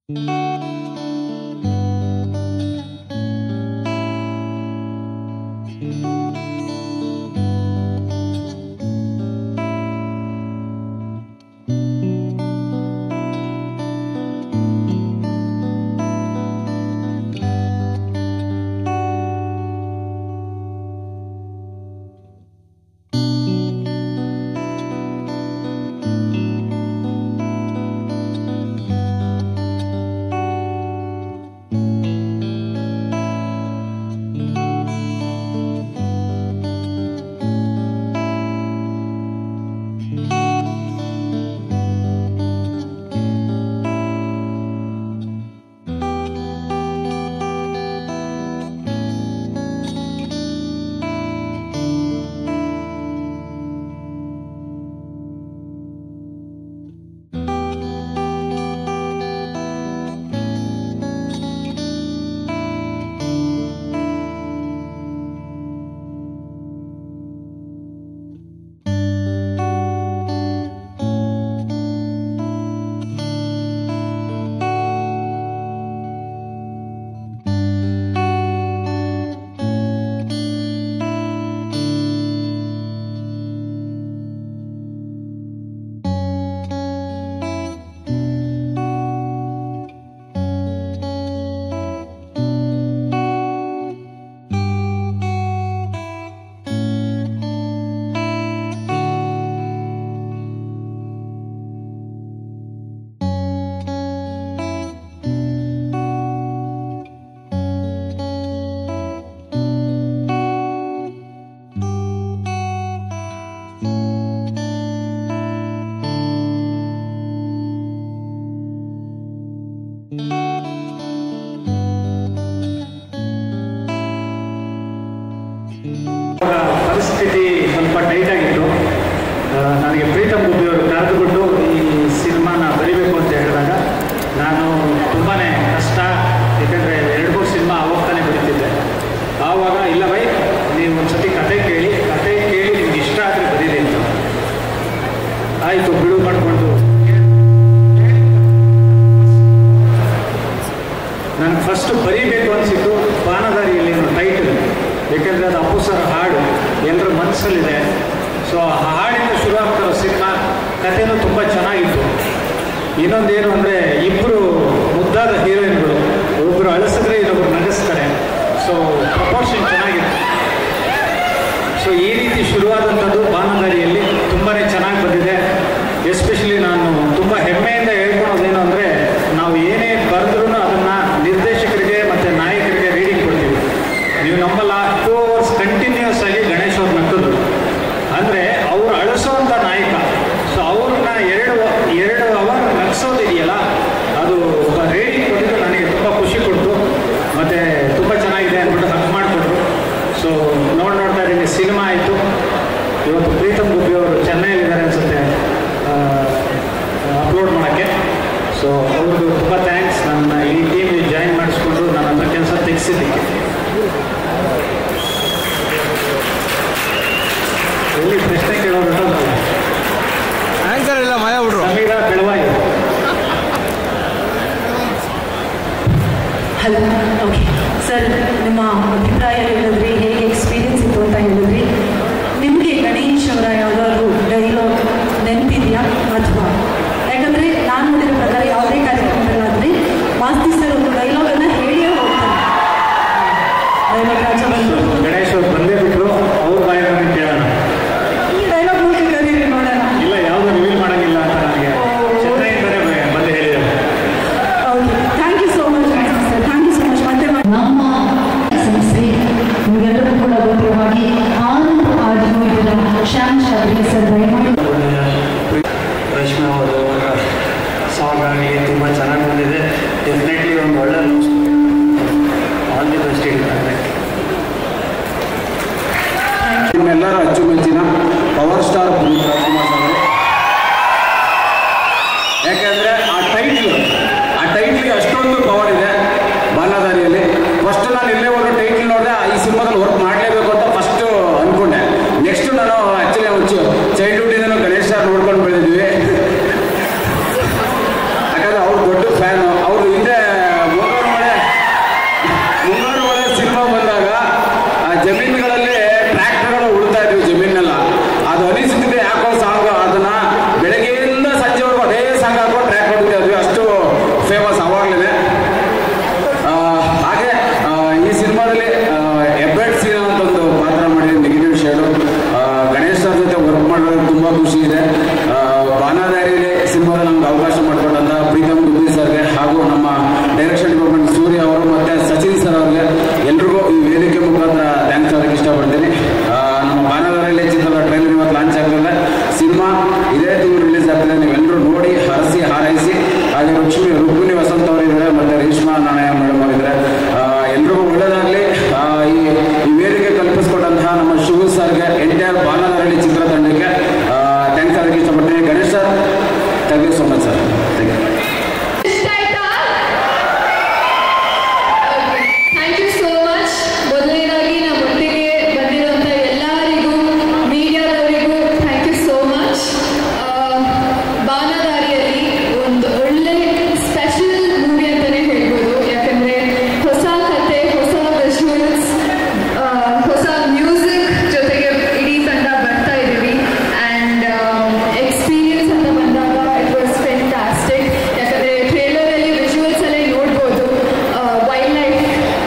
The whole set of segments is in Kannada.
ಪರಿಸ್ಥಿತಿ ಸ್ವಲ್ಪ ಟೈಟ್ ಆಗಿತ್ತು ಆ, ನನಗೆ ಪ್ರೀತಮ್ ಗುಬ್ಬಿ ಅವರು ಕರೆದುಬಿಟ್ಟು ಈ ಸಿನಿಮಾನ ಬರಿಬೇಕು ಅಂತ ಹೇಳಿದಾಗ ನಾನು ತುಂಬಾ ಕಷ್ಟ ಯಾಕಂದರೆ ಎರಡು ಮೂರು ಸಿನಿಮಾ ಅವಾಗ ತಾನೇ ಬರೀತಿದ್ದೆ ಆವಾಗ ಇಲ್ಲ ಬೈ ನೀವು ಒಂದ್ಸತಿ ಕತೆ ಕೇಳಿ ಕತೆ ಕೇಳಿ ನಿಮ್ಗೆ ಇಷ್ಟ ಆದರೆ ಬರೀರಿ ಅಂತ ಆಯಿತು ಬಿಡು ಮಾಡಿಕೊಂಡು ನನಗೆ ಫಸ್ಟ್ ಬರೀಬೇಕು ಅನಿಸಿದ್ದು ಬಾನದಾರಿಯಲ್ಲಿ ಅನ್ನೋ ಟೈಟಲ್ ಏಕೆಂದರೆ ಅದು ಅಪ್ಪು ಸರ್ ಹಾಡು ಎಲ್ಲರ ಮನಸ್ಸಲ್ಲಿದೆ ಸೊ ಆ ಹಾಡಿಂದ ಶುರು ಆಗ್ತಾರೋ ಸಿನಿಮಾ ಕಥೆನೂ ತುಂಬ ಚೆನ್ನಾಗಿತ್ತು ಇನ್ನೊಂದೇನು ಅಂದರೆ ಇಬ್ಬರು ಮುದ್ದಾದ ಹೀರೋಯಿನ್ಗಳು ಒಬ್ಬರು ಅಳಿಸಿದ್ರೆ ಇನ್ನೊಬ್ರು ನಗಿಸ್ತಾರೆ ಸೊ ಪ್ರಪೋರ್ಷನ್ ಚೆನ್ನಾಗಿತ್ತು ಸೊ ಈ ರೀತಿ ಶುರುವಾದಂಥದ್ದು ಬಾನದಾರಿಯಲ್ಲಿ ತುಂಬಾ ಚೆನ್ನಾಗಿ ಬಂದಿದೆ ಎಸ್ಪೆಷಲಿ ನಾನು ತುಂಬ ಹೆಮ್ಮೆಯಿಂದ ಹೇಳ್ಕೊಳೋದೇನು ಅಂದರೆ ನಾವು ಏನೇ ಬರೆದ್ರೂ ಅದನ್ನು ನಿರ್ದೇಶಕರಿಗೆ ಮತ್ತು ನಾಯಕರಿಗೆ ರೀಡಿಂಗ್ ಕೊಡ್ತೀವಿ ನೀವು ನಮ್ಮಲ್ಲ ಟೂ ಅವರ್ಸ್ ಕಂಟಿನ್ಯೂಸ್ ಆಗಿ ಗಣೇಶ್ ಅವ್ರು ನಕ್ಕಿದ್ರು ಅಂದರೆ ಅವರು ಅಳಿಸೋವಂಥ ನಾಯಕ ಸೊ ಅವ್ರನ್ನ ಎರಡು ಎರಡು ಅವರ್ ನಗಿಸೋದಿದೆಯಲ್ಲ ಅದು ರೇಟಿಂಗ್ ಕೊಟ್ಟಿದ್ದು ನನಗೆ ತುಂಬ ಖುಷಿ ಕೊಡ್ತು ಮತ್ತು ತುಂಬ ಚೆನ್ನಾಗಿದೆ ಅಂದ್ಬಿಟ್ಟು ಹಕ್ ಮಾಡಿಕೊಟ್ರು ಸೊ ನೋಡಿ ನೋಡ್ತಾ ಇದ್ದೀನಿ ಸಿನಿಮಾ ಆಯಿತು ಇವತ್ತು ಪ್ರೀತಮ್ ಗುಬ್ಬಿ ಅವರು ಚೆನ್ನೈಲಿದ್ದಾರೆ ಅನಿಸುತ್ತೆ ಅಪ್ಲೋಡ್ ಮಾಡೋಕ್ಕೆ ಸೊ ಅವ್ರದ್ದು ತುಂಬ ಥ್ಯಾಂಕ್ಸ್ ನನ್ನ ಈ ಟೀಮ್ ಜಾಯಿನ್ ಮಾಡಿಸ್ಕೊಂಡು ನನ್ನ ಹತ್ರ ಕೆಲಸ ತೆಗೆಸಿದ್ದಕ್ಕೆ ಎಲ್ಲಿ ಪ್ರಶ್ನೆ ಕೇಳೋದು ಆನ್ಸರ್ ಇಲ್ಲ ಮಯ ಬಿಡ್ರು Sameera Belavayi hello okay sir ನಿಮ್ಮ ಅಭಿಪ್ರಾಯ ಹೇಳಿದ್ರಿ ಹೇಗೆ ಎಕ್ಸ್ಪೀರಿಯನ್ಸ್ ಇತ್ತು ಅಂತ ಹೇಳಿದ್ರಿ ನಿಮಗೆ ಗಣೇಶ್ ಅವರ ಯಾವುದಾದ್ರು ಡೈಲಾಗ್ ನೆನಪಿದೆಯಾ ಅಥವಾ ಯಾಕಂದರೆ ನಾನು ನೋಡಿರೋ ಪ್ರಕಾರ ಯಾವುದೇ ಕಾರ್ಯಕ್ರಮಗಳಾದರೆ ಮಾಸ್ತಿ ಸರ್ ಒಂದು ಡೈಲಾಗನ್ನು ಹೇಳಿಯೇ ಹೋಗ್ತಾರೆ ಡೈಲಾಗ್ ರಾಜ ಬಂದು ಗಣೇಶ್ ಅವ್ರು ಬಂದೇ ಬಿಟ್ಟರು ಅವ್ರ ಬಾಯಲ್ಲಿ ಕೇಳೋಣ ಈ ಡೈಲಾಗ್ ಮೂಲಕ ಕರೀರಿ ನೋಡೋಣ ಇಲ್ಲ ಯಾವುದು ರಿವೀಲ್ ಮಾಡೋಂಗಿಲ್ಲ ಅಂತ ನನಗೆ ಚೆನ್ನೈಯಿಂದಲೇ ಬಂದು ಹೇಳಿದ್ದಾರೆ okay thank you so much sir thank you so much ಮತ್ತೆ ಮಾಡಿ ನಮ್ಮ ಸಂಸ್ಥೆ ನಿಮಗೆಲ್ಲರಿಗೂ ಕೂಡ ಗೊತ್ತಿರುವ ಹಾಗೆ ಆನಂದ್ ಆಡಿಯೋದ ಶ್ಯಾಮ್ ಶಾಸ್ತ್ರಿ ಸರ್ ದಯಮಾಡಿ ರಶ್ಮಿ ಅವರು ಅವರ ಸಾಂಗ್ ಆಗಲಿ ತುಂಬ ಚೆನ್ನಾಗಿ ಬಂದಿದೆ ಡೆಫಿನೆಟ್ಲಿ ಒಂದು ಒಳ್ಳೆ ಲವ್ ಆಲ್ ದಿ ಬೆಸ್ಟ್ ಹೇಳ್ತಾರೆ ನಿಮ್ಮೆಲ್ಲರ ಅಚ್ಚುಮೆಚ್ಚಿನ ಪವರ್ ಸ್ಟಾರ್ ಪುನೀತ್ ರಾಜ್ಕುಮಾರ್ ಅವರು ಯಾಕೆಂದರೆ ಆ ಟೈಟ್ಲ್ ಆ ಟೈಟ್ಲಿಗೆ ಅಷ್ಟೊಂದು ಪವರ್ ಇದೆ ಬಾಲದಾರಿಯಲ್ಲಿ ಫಸ್ಟ್ ನಾನು ಇಲ್ಲೇ ಒಂದು ಟೈಟ್ಲ್ ನೋಡಿದೆ ಈ ಸಿನಿಮಾದಲ್ಲಿ ವರ್ಕ್ ಮಾಡಲೇಬೇಕು ಅಂತ ಫಸ್ಟು ಅಂದ್ಕೊಂಡೆ ನೆಕ್ಸ್ಟ್ ನಾನು ಆ್ಯಕ್ಚುಲಿ ಒಂದು ಚೈಲ್ಡ್ಹುಡ್ಡಿಂದನೂ ಗಣೇಶ್ ಸರ್ ನೋಡ್ಕೊಂಡು ಬೆಳೆದಿದ್ವಿ ಯಾಕಂದರೆ ಅವ್ರು ದೊಡ್ಡ ಫ್ಯಾನು ಅವರು ಮೋದಿ ಸರ್ಗೆ ಹಾಗೂ ನಮ್ಮ ಡೈರೆಕ್ಷನ್ ಡಿಪಾರ್ಟ್ಮೆಂಟ್ ಸೂರ್ಯ ಅವರು ಮತ್ತು ಸಚಿನ್ ಸರ್ ಅವ್ರಿಗೆ ಎಲ್ರಿಗೂ ಈ ವೇದಿಕೆ ಮುಖಾಂತರ ಥ್ಯಾಂಕ್ಸ್ ಹೇಳಕ್ಕೆ ಇಷ್ಟಪಡ್ತೀನಿ ಆ, ನಮ್ಮ ಬಾನವರಲ್ಲಿ ಚಿತ್ರದ ಟ್ರೈಲರ್ ಇವತ್ತು ಲಾಂಚ್ ಆಗ್ತದೆ ಸಿನಿಮಾ ಇದೇ ತಿಂಗಳು ರಿಲೀಸ್ ಆಗ್ತದೆ ನೀವೆಲ್ಲರೂ ನೋಡಿ ಹರಸಿ ಹಾರೈಸಿ ಹಾಗೆ ಲಕ್ಷ್ಮಿ ರುಕ್ಮಿಣಿ ವಸಂತ್ ಅವರಿದ್ದಾರೆ ಮತ್ತು ರೇಷ್ಮಾ ನಾಣಯ ಮೇಡಮ್ ಅವರಿದ್ದಾರೆ ಎಲ್ರಿಗೂ ಒಳ್ಳೆಯದಾಗಲಿ ಈ ಈ ವೇದಿಕೆ ಕಲ್ಪಿಸ್ಕೊಟ್ಟಂತಹ ನಮ್ಮ ಶಿವು ಸರ್ಗೆ ಎಂಟೈರ್ ಬಾನವರಲ್ಲಿ ಚಿತ್ರತಂಡಕ್ಕೆ ಥ್ಯಾಂಕ್ಸ್ ಹೇಳಕ್ಕೆ ಇಷ್ಟಪಡ್ತೀನಿ Ganesh sir thank you so much sir thank you ಇಷ್ಟ ಆಯ್ತಾ ಥ್ಯಾಂಕ್ ಯು ಸೋ ಮಚ್ ಮೊದಲನೇದಾಗಿ ನಮ್ಮೊಟ್ಟಿಗೆ ಬಂದಿರುವಂಥ ಎಲ್ಲರಿಗೂ ಮೀಡಿಯಾದವರಿಗೂ ಥ್ಯಾಂಕ್ ಯು ಸೋ ಮಚ್ ಬಾನದಾರಿಯಲ್ಲಿ ಒಂದು ಒಳ್ಳೆ ಸ್ಪೆಷಲ್ ಮೂವಿ ಅಂತಲೇ ಹೇಳ್ಬೋದು ಯಾಕಂದರೆ ಹೊಸ ಕತೆ ಹೊಸ ವಿಜುವಲ್ಸ್ ಹೊಸ ಮ್ಯೂಸಿಕ್ ಜೊತೆಗೆ ಇಡೀ ತಂಡ ಬರ್ತಾ ಇದ್ದೀವಿ ಆ್ಯಂಡ್ ಎಕ್ಸ್ಪೀರಿಯನ್ಸ್ ಅಂತ ಬಂದಾಗ ಇಟ್ ವಾಸ್ ಫೆಂಟಾಸ್ಟಿಕ್ ಯಾಕಂದರೆ ಟ್ರೇಲರಲ್ಲಿ ವಿಜುವಲ್ಸ್ ಅಲ್ಲೇ ನೋಡ್ಬೋದು ವೈಲ್ಡ್ ಲೈಫ್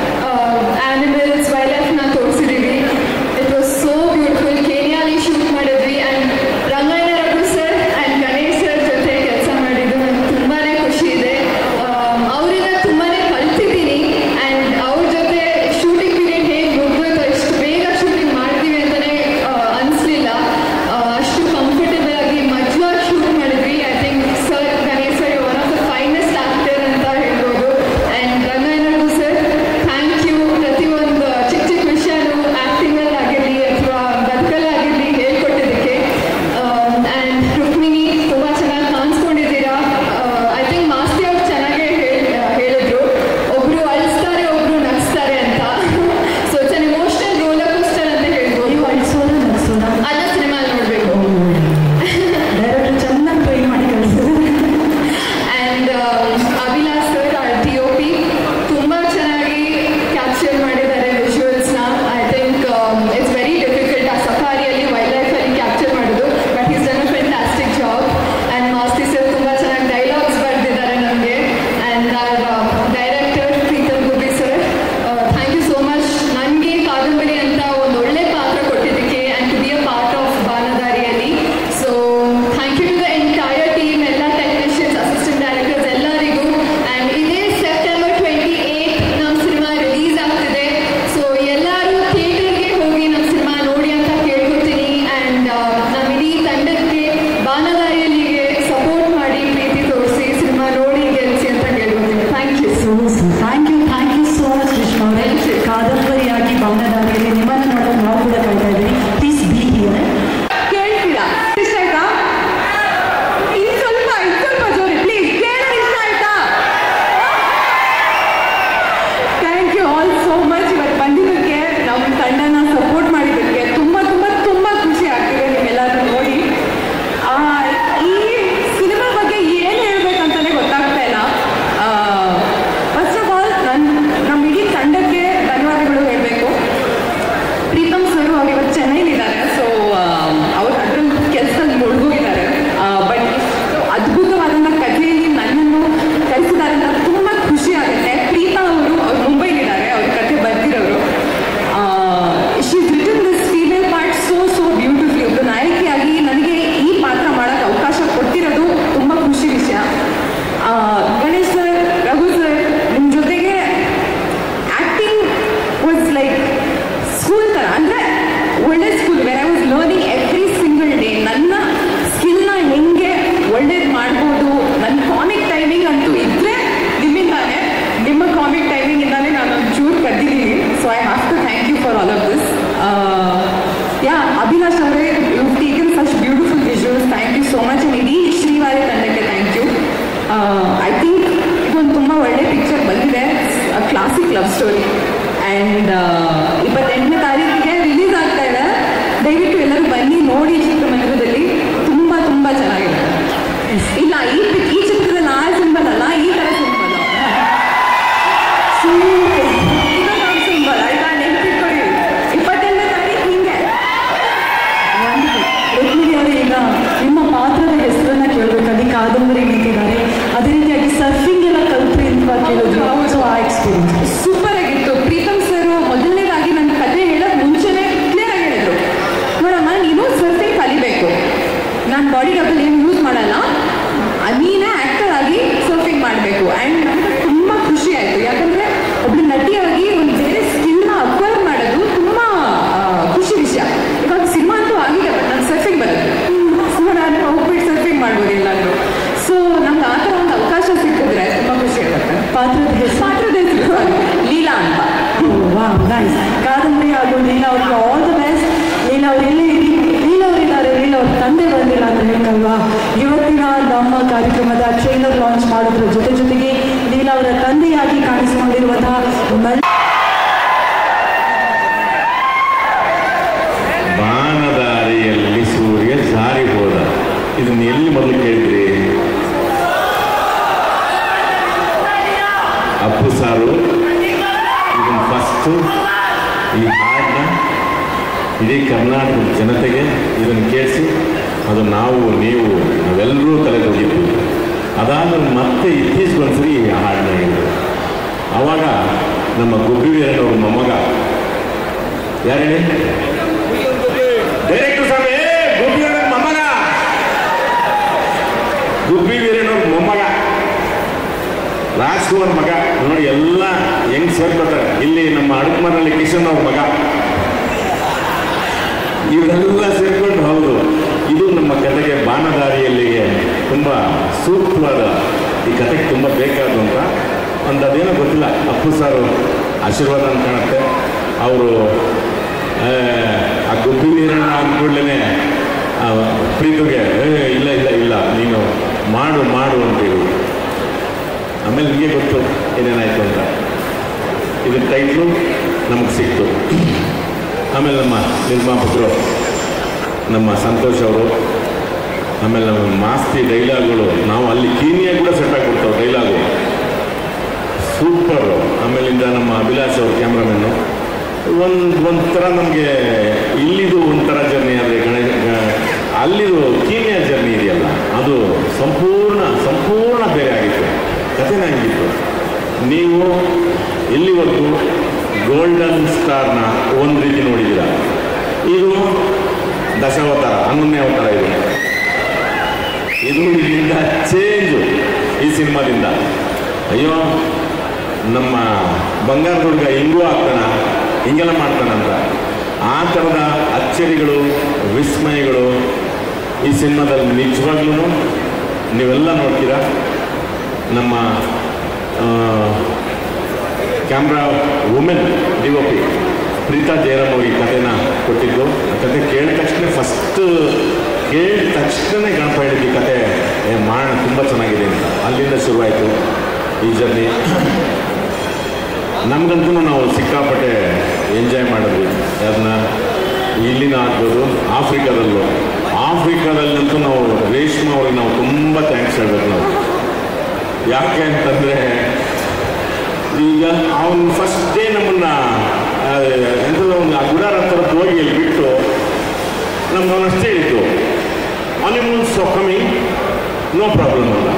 ಆನಿಮಲ್ಸ್ ವೈಲ್ಡ್ ಲೈಫ್ನ ತೋರಿಸಿದ್ದೀವಿ ಇಟ್ ವಾಸ್ ಸೋ ಬ್ಯೂಟಿಫುಲ್ ಕೇನಿಯಾಲಿ ಶೂಟ್ ಮಾಡಿದ್ವಿ and Rangayana Raghu sir and Ganesh sir ಜೊತೆ ಕೆಲಸ ಮಾಡಿದ್ದು ನನಗೆ ತುಂಬಾ ಖುಷಿ ಇದೆ ಅವರಿಂದ ತುಂಬಾ ಕಲ್ತಿದ್ದೀನಿ ಆ್ಯಂಡ್ ಅವ್ರ ಜೊತೆ ಶೂಟಿಂಗ್ ಪೀರಿಯಡ್ ಹೇಗೆ ಮುಗ್ದೋಯ್ತು ಇಷ್ಟು ಬೇಗ ಶೂಟಿಂಗ್ ಮಾಡ್ತೀವಿ ಅಂತಲೇ ಅನಿಸ್ಲಿಲ್ಲ ಅಷ್ಟು ಕಂಫರ್ಟೇಬಲ್ ಆಗಿ ಮಜವಾಗಿ ಶೂಟ್ ಮಾಡಿದ್ವಿ I think sir Ganesh sir one of the finest actor ಅಂತ ಹೇಳ್ಬೋದು ಆ್ಯಂಡ್ ರಂಗಾಯಣಗೂ ಸರ್ ಥ್ಯಾಂಕ್ ಯು ಪ್ರತಿಯೊಂದು ಚಿಕ್ಕ ಚಿಕ್ಕ ವಿಷಯನೂ ಆ್ಯಕ್ಟಿಂಗಲ್ಲಿ ಆಗಿರಲಿ ಅಥವಾ ಬದುಕಲ್ಲಿ ಆಗಿರಲಿ ಹೇಳ್ಕೊಟ್ಟಿದ್ದಕ್ಕೆ ಆ್ಯಂಡ್ ರುಕ್ಮಿಣಿ ತುಂಬ ಚೆನ್ನಾಗಿ ಕಾಣಿಸ್ಕೊಂಡಿದ್ದೀರಾ ಐ ಥಿಂಕ್ ಮಾಸ್ತಿ ಅವ್ರು ಚೆನ್ನಾಗೇ ಹೇಳಿ ಹೇಳಿದ್ರು ಒಬ್ರು ಅಳಿಸ್ತಾರೆ ಒಬ್ರು ನಗಿಸ್ತಾರೆ ಅಂತ so it's an emotional roller coaster ಅಂತ ಹೇಳ್ಬೋದು ನೀವು ಅಳಿಸೋದ ನಡೆಸೋದ ಅಲ್ಲ ಸಿನಿಮಾ ನೋಡಬೇಕು ಡೈರೆಕ್ಟರ್ ಚೆನ್ನಾಗಿ ಟ್ರೈ ಮಾಡಿ ಕಳಿಸಿದ್ರೆ and Abhilash sir our D O P ತುಂಬ ಚೆನ್ನಾಗಿ ಕ್ಯಾಪ್ಚರ್ ಮಾಡಿದ್ದಾರೆ ವಿಜುವಲ್ಸ್ನ I think it's very difficult ಆ ಸಫಾರಿಯಲ್ಲಿ ವೈಲ್ಡ್ ಲೈಫಲ್ಲಿ ಕ್ಯಾಪ್ಚರ್ ಮಾಡೋದು but is done a fantastic job and Masti sir ತುಂಬ ಚೆನ್ನಾಗಿ ಡೈಲಾಗ್ಸ್ ಬರೆದಿದ್ದಾರೆ ನಮಗೆ and our director Preetham Gubbi sir thank you so much ನನಗೆ ಕಾದಂಬರಿ ಅಂತ ಒಂದು ಒಳ್ಳೆ ಪಾತ್ರ ಕೊಟ್ಟಿದ್ದಕ್ಕೆ and to be a part of Baanadariyalli so thank you to the entire team ಎಲ್ಲ ಟೆಕ್ನಿಷಿಯನ್ಸ್ ಅಸಿಸ್ಟೆಂಟ್ ಡೈರೆಕ್ಟರ್ಸ್ ಎಲ್ಲರಿಗೂ ಆ್ಯಂಡ್ ಇದೇ ಸೆಪ್ಟೆಂಬರ್ ಟ್ವೆಂಟಿ ಏಯ್ಟ್ ನಮ್ಮ ಸಿನಿಮಾ ರಿಲೀಸ್ ಆಗ್ತಿದೆ ಸೊ ಎಲ್ಲರೂ ಥಿಯೇಟರ್ಗೆ ಹೋಗಿ ನಮ್ಮ ಸಿನಿಮಾ ನೋಡಿ ಅಂತ ಕೇಳ್ಕೊತೀನಿ ಆ್ಯಂಡ್ ನಮ್ಮ ಇಡೀ ತಂಡಕ್ಕೆ ಬಾನದಾರಿಯಲ್ಲಿಗೆ ಸಪೋರ್ಟ್ ಮಾಡಿ ಪ್ರೀತಿ ತೋರಿಸಿ ಸಿನಿಮಾ ನೋಡಿ ಗೆಲ್ಲಿಸಿ ಅಂತ ಕೇಳ್ಕೊತೀನಿ thank you so thank you thank you so much Krishna ಅವರೇ ಕಾದಂಬರಿಯಾಗಿ ಭವನದಾರಿಯಲ್ಲಿ ನಿಮ್ಮನ್ನು ನೋಡೋಕೆ ನಾವು ಕೂಡ ಕಾಯ್ತಾ ಇದ್ದೀವಿ ಪ್ಲೀಸ್ ಬಿ ಹಿಯರ್ ಕೇಳ್ತೀರಾ ಇಷ್ಟ ಆಯ್ತಾ ಇನ್ ಸ್ವಲ್ಪ ಇನ್ ಸ್ವಲ್ಪ ಜೋರಿ ಪ್ಲೀಸ್ ಕೇಳೋದು ಇಷ್ಟ ಆಯ್ತಾ thank you all so much ಇವತ್ತು ಬಂದಿದ್ದಕ್ಕೆ ನಮ್ಮ ತಂಡನ ಸಪೋರ್ಟ್ ಮಾಡಿದ್ದಕ್ಕೆ ತುಂಬ ತುಂಬ ತುಂಬ ಖುಷಿ ಆಗ್ತಿದೆ ನಿಮ್ಮೆಲ್ಲರೂ ನೋಡಿ ಆ, ಈ ಸಿನಿಮಾ ಬಗ್ಗೆ ಏನು ಹೇಳ್ಬೇಕಂತಾನೆ ಗೊತ್ತಾಗ್ತಾ ಇಲ್ಲ ಫಸ್ಟ್ ಆಫ್ ಆಲ್ ನನ್ನ ನಮ್ಮ ಇಡೀ ತಂಡಕ್ಕೆ ಧನ್ಯವಾದಗಳು ಹೇಳಬೇಕು ಪ್ರೀತಮ್ ಸರ್ ಅವ್ರು ಇವತ್ತು ಚೆನ್ನೈಲಿದ್ದಾರೆ ಸೊ ಅವ್ರು ಅದ್ರಲ್ಲಿ ಕೆಲಸದಲ್ಲಿ ಮುಳುಗೋಗಿದ್ದಾರೆ ಬಟ್ ಇಷ್ಟು ಅದ್ಭುತವಾದಂಥ ಕಥೆಯಲ್ಲಿ ನನ್ನನ್ನು ಕಲಿಸಿದ್ದಾರೆ ಅಂತ ತುಂಬ ಖುಷಿ ಆಗುತ್ತೆ ಪ್ರೀತಾ ಅವರು ಅವ್ರು ಮುಂಬೈಲಿದ್ದಾರೆ ಅವ್ರ ಕಥೆ ಬರ್ತಿರೋರು she written this female part so so beautifully ಒಬ್ಬರು ನಾಯಕಿಯಾಗಿ ನನಗೆ ಈ ಪಾತ್ರ ಮಾಡೋಕ್ಕೆ ಅವಕಾಶ ಕೊಟ್ಟಿರೋದು ತುಂಬ ಖುಷಿ ವಿಷಯ ಆ, ಗಣೇಶ್ ಸರ್ ರಘು ಸರ್ ನಿಮ್ಮ ಜೊತೆಗೆ ಆಕ್ಟಿಂಗ್ ವಾಸ್ ಲೈಕ್ ಸ್ಕೂಲ್ ಥರ ಅಂದರೆ ಒಳ್ಳೆ school where I was learning every single day ನನ್ನ ಸ್ಕಿಲ್ನ ಹೆಂಗೆ ಒಳ್ಳೇದು ಮಾಡ್ಬೋದು ನನ್ನ ಕಾಮಿಕ್ ಟೈಮಿಂಗ್ ಅಂತೂ ಇದ್ದರೆ ನಿಮ್ಮಿಂದಾನೆ ನಿಮ್ಮ ಕಾಮಿಕ್ ಟೈಮಿಂಗಿಂದಾನೆ ನಾನು ಒಂಚೂರು ಕದ್ದಿದ್ದೀನಿ so I have to thank you for all of this yeah Abhilash ಅವರೇ you taken such beautiful visuals thank you so much ಇಡೀ ಶ್ರೀವಾರಿ ತಂಡಕ್ಕೆ ಥ್ಯಾಂಕ್ ಯು ಐ ಥಿಂಕ್ ಇದೊಂದು ತುಂಬ ಒಳ್ಳೆ ಪಿಕ್ಚರ್ ಬಂದಿದೆ ಕ್ಲಾಸಿಕ್ ಲವ್ ಸ್ಟೋರಿ ಆ್ಯಂಡ್ ಇಪ್ಪತ್ತೆಂಟನೇ ತಾರೀಕಿಗೆ ರಿಲೀಸ್ ಆಗ್ತಾ ಇದೆ ದಯವಿಟ್ಟು ಎಲ್ಲರೂ ಬನ್ನಿ ನೋಡಿ ಚಿತ್ರಮಂದಿರದಲ್ಲಿ ತುಂಬ ತುಂಬ ಚೆನ್ನಾಗಿದೆ ಇಲ್ಲ ಈ pic- ಈ ಚಿತ್ರದಲ್ಲಿ ಆ ಸಿಂಬಲ್ ಅಲ್ಲ ಈ ಥರ ಸಿಂಬಲ್ ಇದೊಂದು ಸಿಂಬಲ್ ಆಯ್ತಾ ನೆನಪಿಟ್ಕೊಳ್ಳಿ ಇಪ್ಪತ್ತೆಂಟನೇ ತಾರೀಕು ಹಿಂಗೆ ರುಕ್ಮಿಣಿ ಅವರೇ ಈಗ ನಿಮ್ಮ ಪಾತ್ರದ ಹೆಸರನ್ನ ಕೇಳಬೇಕಾಗಿ ಕಾದಂಬರಿ ನಿಂತಿದ್ದಾರೆ ಅದೇ ರೀತಿಯಾಗಿ ಸರ್ಫಿಂಗ್ ಎಲ್ಲ ಕಲ್ತ್ರಿ ಅಂತ ಕೇಳಿದ್ರು ಸೊ ಆ ಎಕ್ಸ್ಪೀರಿಯನ್ಸ್ ಸೂಪರ್ ಆಗಿತ್ತು ಪ್ರೀತಮ್ ಸರ್ ಮೊದಲನೇದಾಗಿ ನನ್ನ ಕತೆ ಹೇಳೋಕೆ ಮುಂಚೆನೆ ಕ್ಲಿಯರ್ ಆಗಿ ಹೇಳಿದ್ರು ನೋಡಮ್ಮ ನೀನು ಸರ್ಫಿಂಗ್ ಕಲಿಬೇಕು ನಾನು ಬಾಡಿ ಡಬಲ್ ಏನು ಯೂಸ್ ಮಾಡಲ್ಲ ನೀನೇ ಆ್ಯಕ್ಟರ್ ಆಗಿ ಸರ್ಫಿಂಗ್ ಮಾಡಬೇಕು ಅವಕಾಶ ಸಿಕ್ಕಿದ್ರೆ ತುಂಬಾ ಖುಷಿ ಆಗುತ್ತೆ ಪಾತ್ರದ ಹೆಸರು ಪಾತ್ರದ ಹೆಸರು sorry, ಲೀಲಾ ಅಂತ ವಾ ನೈಸ್ ಕಾದಂಬರಿ ಹಾಗೂ ಲೀಲಾ ಅವ್ರಿಗೆ ಆಲ್ ದ ಬೆಸ್ಟ್ ಲೀಲಾ ಅವ್ರು ಎಲ್ಲೇ ಇದ್ದೀವಿ ಲೀಲಾ ಅವರಿದ್ದಾರೆ ಲೀಲಾ ಅವ್ರ ತಂದೆ ಬಂದಿಲ್ಲ ಅಂತ ಹೇಳಲ್ವಾ ಇವತ್ತಿನ ನಮ್ಮ ಕಾರ್ಯಕ್ರಮದ ಟ್ರೈಲರ್ ಲಾಂಚ್ ಮಾಡೋದ್ರ ಜೊತೆ ಜೊತೆಗೆ ಲೀಲಾ ಅವರ ತಂದೆಯಾಗಿ ಕಾಣಿಸಿಕೊಂಡಿರುವಂತಹ ಮಲ್ ಬಾನದಾರಿಯಲ್ಲಿ ಸೂರ್ಯ ಜಾರಿ ಹೋದ ಇದನ್ನ ಎಲ್ಲಿ ಮೊದಲು ಕೇಳಿದ್ರಿ ಅಪ್ಪು ಸಾರು ಇದನ್ನ ಫಸ್ಟು ಈ ಹಾಡನ್ನ ಇಡೀ ಕರ್ನಾಟಕದ ಜನತೆಗೆ ಇದನ್ನು ಕೇಳಿಸಿ ಅದು ನಾವು ನೀವು ನಾವೆಲ್ಲರೂ ತಲೆದೋಗಿದ್ವಿ ಅದಾದ್ಮೇಲೆ ಮತ್ತೆ ಇತ್ತೀಚೆಗೆ ಒಂದ್ಸರಿ ಈ ಹಾಡನ್ನ ಹೇಳಿದ್ರು ಆವಾಗ ನಮ್ಮ ಗುಬ್ಬಿ ವೀರಣ್ಣವ್ರ ಮೊಮ್ಮಗ ಯಾರು ಹೇಳಿ ಡೈರೆಕ್ಟರ್ ಸ್ವಾಮಿ ಗುಬ್ಬಿ ವೀರಣ್ಣನ ಮೊಮ್ಮಗ ಗುಬ್ಬಿ ವೀರಣ್ಣವ್ರ ಮೊಮ್ಮಗ ರಾಜ್ಕುಮಾರ್ ಮಗ ನೋಡಿ ಎಲ್ಲ ಹೆಂಗ್ ಸೇರ್ಕೊತಾರೆ ಇಲ್ಲಿ ನಮ್ಮ ಅಡುಕಮರಲ್ಲಿ ಕಿಶನ್ ಅವ್ರ ಮಗ ಇವರೆಲ್ಲ ಸೇರ್ಕೊಂಡು ಹೌದು ಇದು ನಮ್ಮ ಕತೆಗೆ ಬಾಣದಾರಿಯಲ್ಲಿಗೆ ತುಂಬ ಸೂಕ್ತವಾದ ಈ ಕತೆಗೆ ತುಂಬ ಬೇಕಾದಂತ ಒಂದು ಅದೇನೋ ಗೊತ್ತಿಲ್ಲ ಅಪ್ಪು ಸಾರು ಆಶೀರ್ವಾದ ಅಂತ ಕಾಣುತ್ತೆ ಅವರು ಆ ಗುಬ್ಬಿ ನೀರನ್ನ ಅಂದ್ಕೊಳ್ಳೇ ಪ್ರೀತಿಗೆ "ಏ, ಇಲ್ಲ ಇಲ್ಲ ಇಲ್ಲ ನೀನು ಮಾಡು ಮಾಡು ಅಂತೇಳಿ ಆಮೇಲೆ ನಿಮಗೆ ಗೊತ್ತು ಏನೇನಾಯ್ತು ಅಂತ ಇದು ಟೈಟ್ಲು ನಮಗೆ ಸಿಕ್ತು ಆಮೇಲೆ ನಮ್ಮ ನಿರ್ಮಾಪಕರು ನಮ್ಮ ಸಂತೋಷ್ ಅವರು ಆಮೇಲೆ ನಮ್ಮ ಮಾಸ್ತಿ ಡೈಲಾಗ್ಗಳು ನಾವು ಅಲ್ಲಿ ಕೀನಿಯ ಕೂಡ ಸೆಟ್ ಆಗಿಬಿಡ್ತಾವೆ ಡೈಲಾಗು ಸೂಪರು ಆಮೇಲಿಂದ ನಮ್ಮ ಅಭಿಲಾಷ್ ಅವರು ಕ್ಯಾಮ್ರಾಮನ್ನು ಒಂದು ಒಂಥರ ನಮಗೆ ಇಲ್ಲಿದು ಒಂಥರ ಜರ್ನಿ ಆದರೆ ಗಣೇಶ ಗ- ಅಲ್ಲಿದು ಕೀನಿಯಾ ಜರ್ನಿ ಇದೆಯಲ್ಲ ಅದು ಸಂಪೂರ್ಣ ಸಂಪೂರ್ಣ ಬೇರೆ ಆಗಿತ್ತು ಕಥೆನೇ ಹಂಗಿತ್ತು ನೀವು ಇಲ್ಲಿವರೆಗೂ ಗೋಲ್ಡನ್ ಸ್ಟಾರ್ನ ಒಂದು ರೀತಿ ನೋಡಿದ್ದೀರ ಇದು ದಶಾವತಾರ ಹನ್ನೊಂದನೇ ಅವತಾರ ಇದು ಇದು ಇಲ್ಲಿಂದ ಚೇಂಜು ಈ ಸಿನಿಮಾದಿಂದ ಅಯ್ಯೋ ನಮ್ಮ ಬಂಗಾರದ ಹುಡುಗ ಹಿಂಗೂ ಆಗ್ತಾನ ಹಿಂಗೆಲ್ಲ ಮಾಡ್ತಾನಂತ ಆ ಥರದ ಅಚ್ಚರಿಗಳು ವಿಸ್ಮಯಗಳು ಈ ಸಿನಿಮಾದಲ್ಲಿ ನಿಜವಾಗ್ಲೂ ನೀವೆಲ್ಲ ನೋಡ್ತೀರಾ ನಮ್ಮ camera women D O P Preetha Jayaram ಅವ್ರಿಗೆ ಈ ಕಥೆನ ಕೊಟ್ಟಿದ್ದು ಆ ಕತೆ ಕೇಳಿದ ತಕ್ಷಣ ಫಸ್ಟ್ ಕೇಳಿದ ತಕ್ಷಣನೇ ಗಣಪ ಹೇಳಿದ್ದು ಈ ಕತೆ ಏ ಮಾಡೋಣ ತುಂಬ ಚೆನ್ನಾಗಿದೆ ಅಂತ ಅಲ್ಲಿಂದ ಶುರುವಾಯಿತು ಈ ಜರ್ನಿ ನಮಗಂತೂ ನಾವು ಸಿಕ್ಕಾಪಟ್ಟೆ ಎಂಜಾಯ್ ಮಾಡಿದ್ವಿ ಅದನ್ನ ಇಲ್ಲಿನ ಆಗ್ಬೋದು ಆಫ್ರಿಕಾದಲ್ಲೂ ಆಫ್ರಿಕಾದಲ್ಲಂತೂ ನಾವು ರೇಷ್ಮೆ ಅವ್ರಿಗೆ ನಾವು ತುಂಬ ಥ್ಯಾಂಕ್ಸ್ ಹೇಳ್ಬೇಕು ನಾವು ಯಾಕೆ ಅಂತಂದರೆ ಈಗ ಅವನು ಫಸ್ಟ್ ಡೇ ನಮ್ಮನ್ನ ಎಂತ ಒಂದು ಆ ಗುಡಾರ ಹತ್ರ ಹೋಗಿ ಅಲ್ಲಿ ಬಿಟ್ಟು ನಮ್ಗೆ ಅವನು ಅಷ್ಟೇ ಹೇಳಿದ್ದು animals of coming no problem ಅಲ್ಲ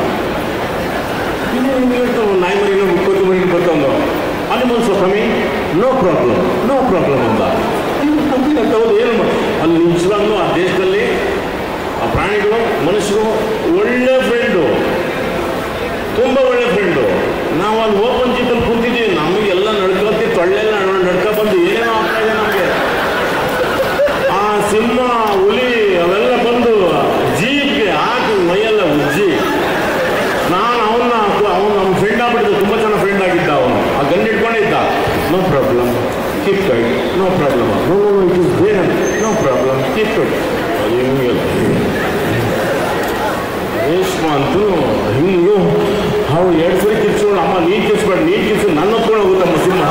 ಇನ್ನು ನಾಯಿ ಮರಿನ ಮುಕ್ಕೋತಿ ಮರಿನ ಬರ್ತಂದು animals of coming no problem no problem ಅಂತ ಅಂತ ಹೌದು ಏನು ಮಾ- ಅಲ್ಲಿ ನಿಜವಾಗ್ಲೂ ಆ ದೇಶದಲ್ಲಿ ಆ ಪ್ರಾಣಿಗಳು ಮನುಷ್ಯರು ಒಳ್ಳೆ ಫ್ರೆಂಡು ತುಂಬ ಒಳ್ಳೆ ಫ್ರೆಂಡು ನಾವು ಅಲ್ಲಿ ಓಪನ್ ಜೀಪಲ್ಲಿ ಕೂತಿದ್ದೀವಿ ನಮಗೆಲ್ಲ ನಡ್ಕೊತಿ ತೊಳ್ಳೆಲ್ಲ ನಡ್ಕ ಬಂದು ಏನೇನೋ ಆಗ್ತಾ ಇದೆ ನಮಗೆ ಆ ಸಿಂಹ ಹುಲಿ ಅವೆಲ್ಲ ಬಂದು ಜೀಪ್ಗೆ ಹಾಕಿ ಮೈಯೆಲ್ಲ ಉಜ್ಜಿ ನಾನು ಅವನ್ನ ಅವನು ನಮ್ಮ ಫ್ರೆಂಡ್ ಆಗ್ಬಿಟ್ಟಿದ್ದ ತುಂಬ ಚೆನ್ನಾಗಿ ಫ್ರೆಂಡ್ ಆಗಿದ್ದ ಅವನು ಆ ಗಂಡು ಇಟ್ಕೊಂಡಿದ್ದ no problem keep quiet no problem no no it is ಬೇರೆ no problem keep quiet Reshma ಅಂತೂ ಹಿಂಗೂ ಅವ್ರು ಎರಡು ಸರಿ ಕಿರ್ಸ್ಕೊಂಡು ಅಮ್ಮ ನೀರು ಕಿರ್ಸ್ಬೇಡ ನೀರು ಕಿರ್ಸು ನನ್ನ ಹತ್ಕೊಂಡು ಹೋಗುತ್ತಮ್ಮ ಸಿಂಹ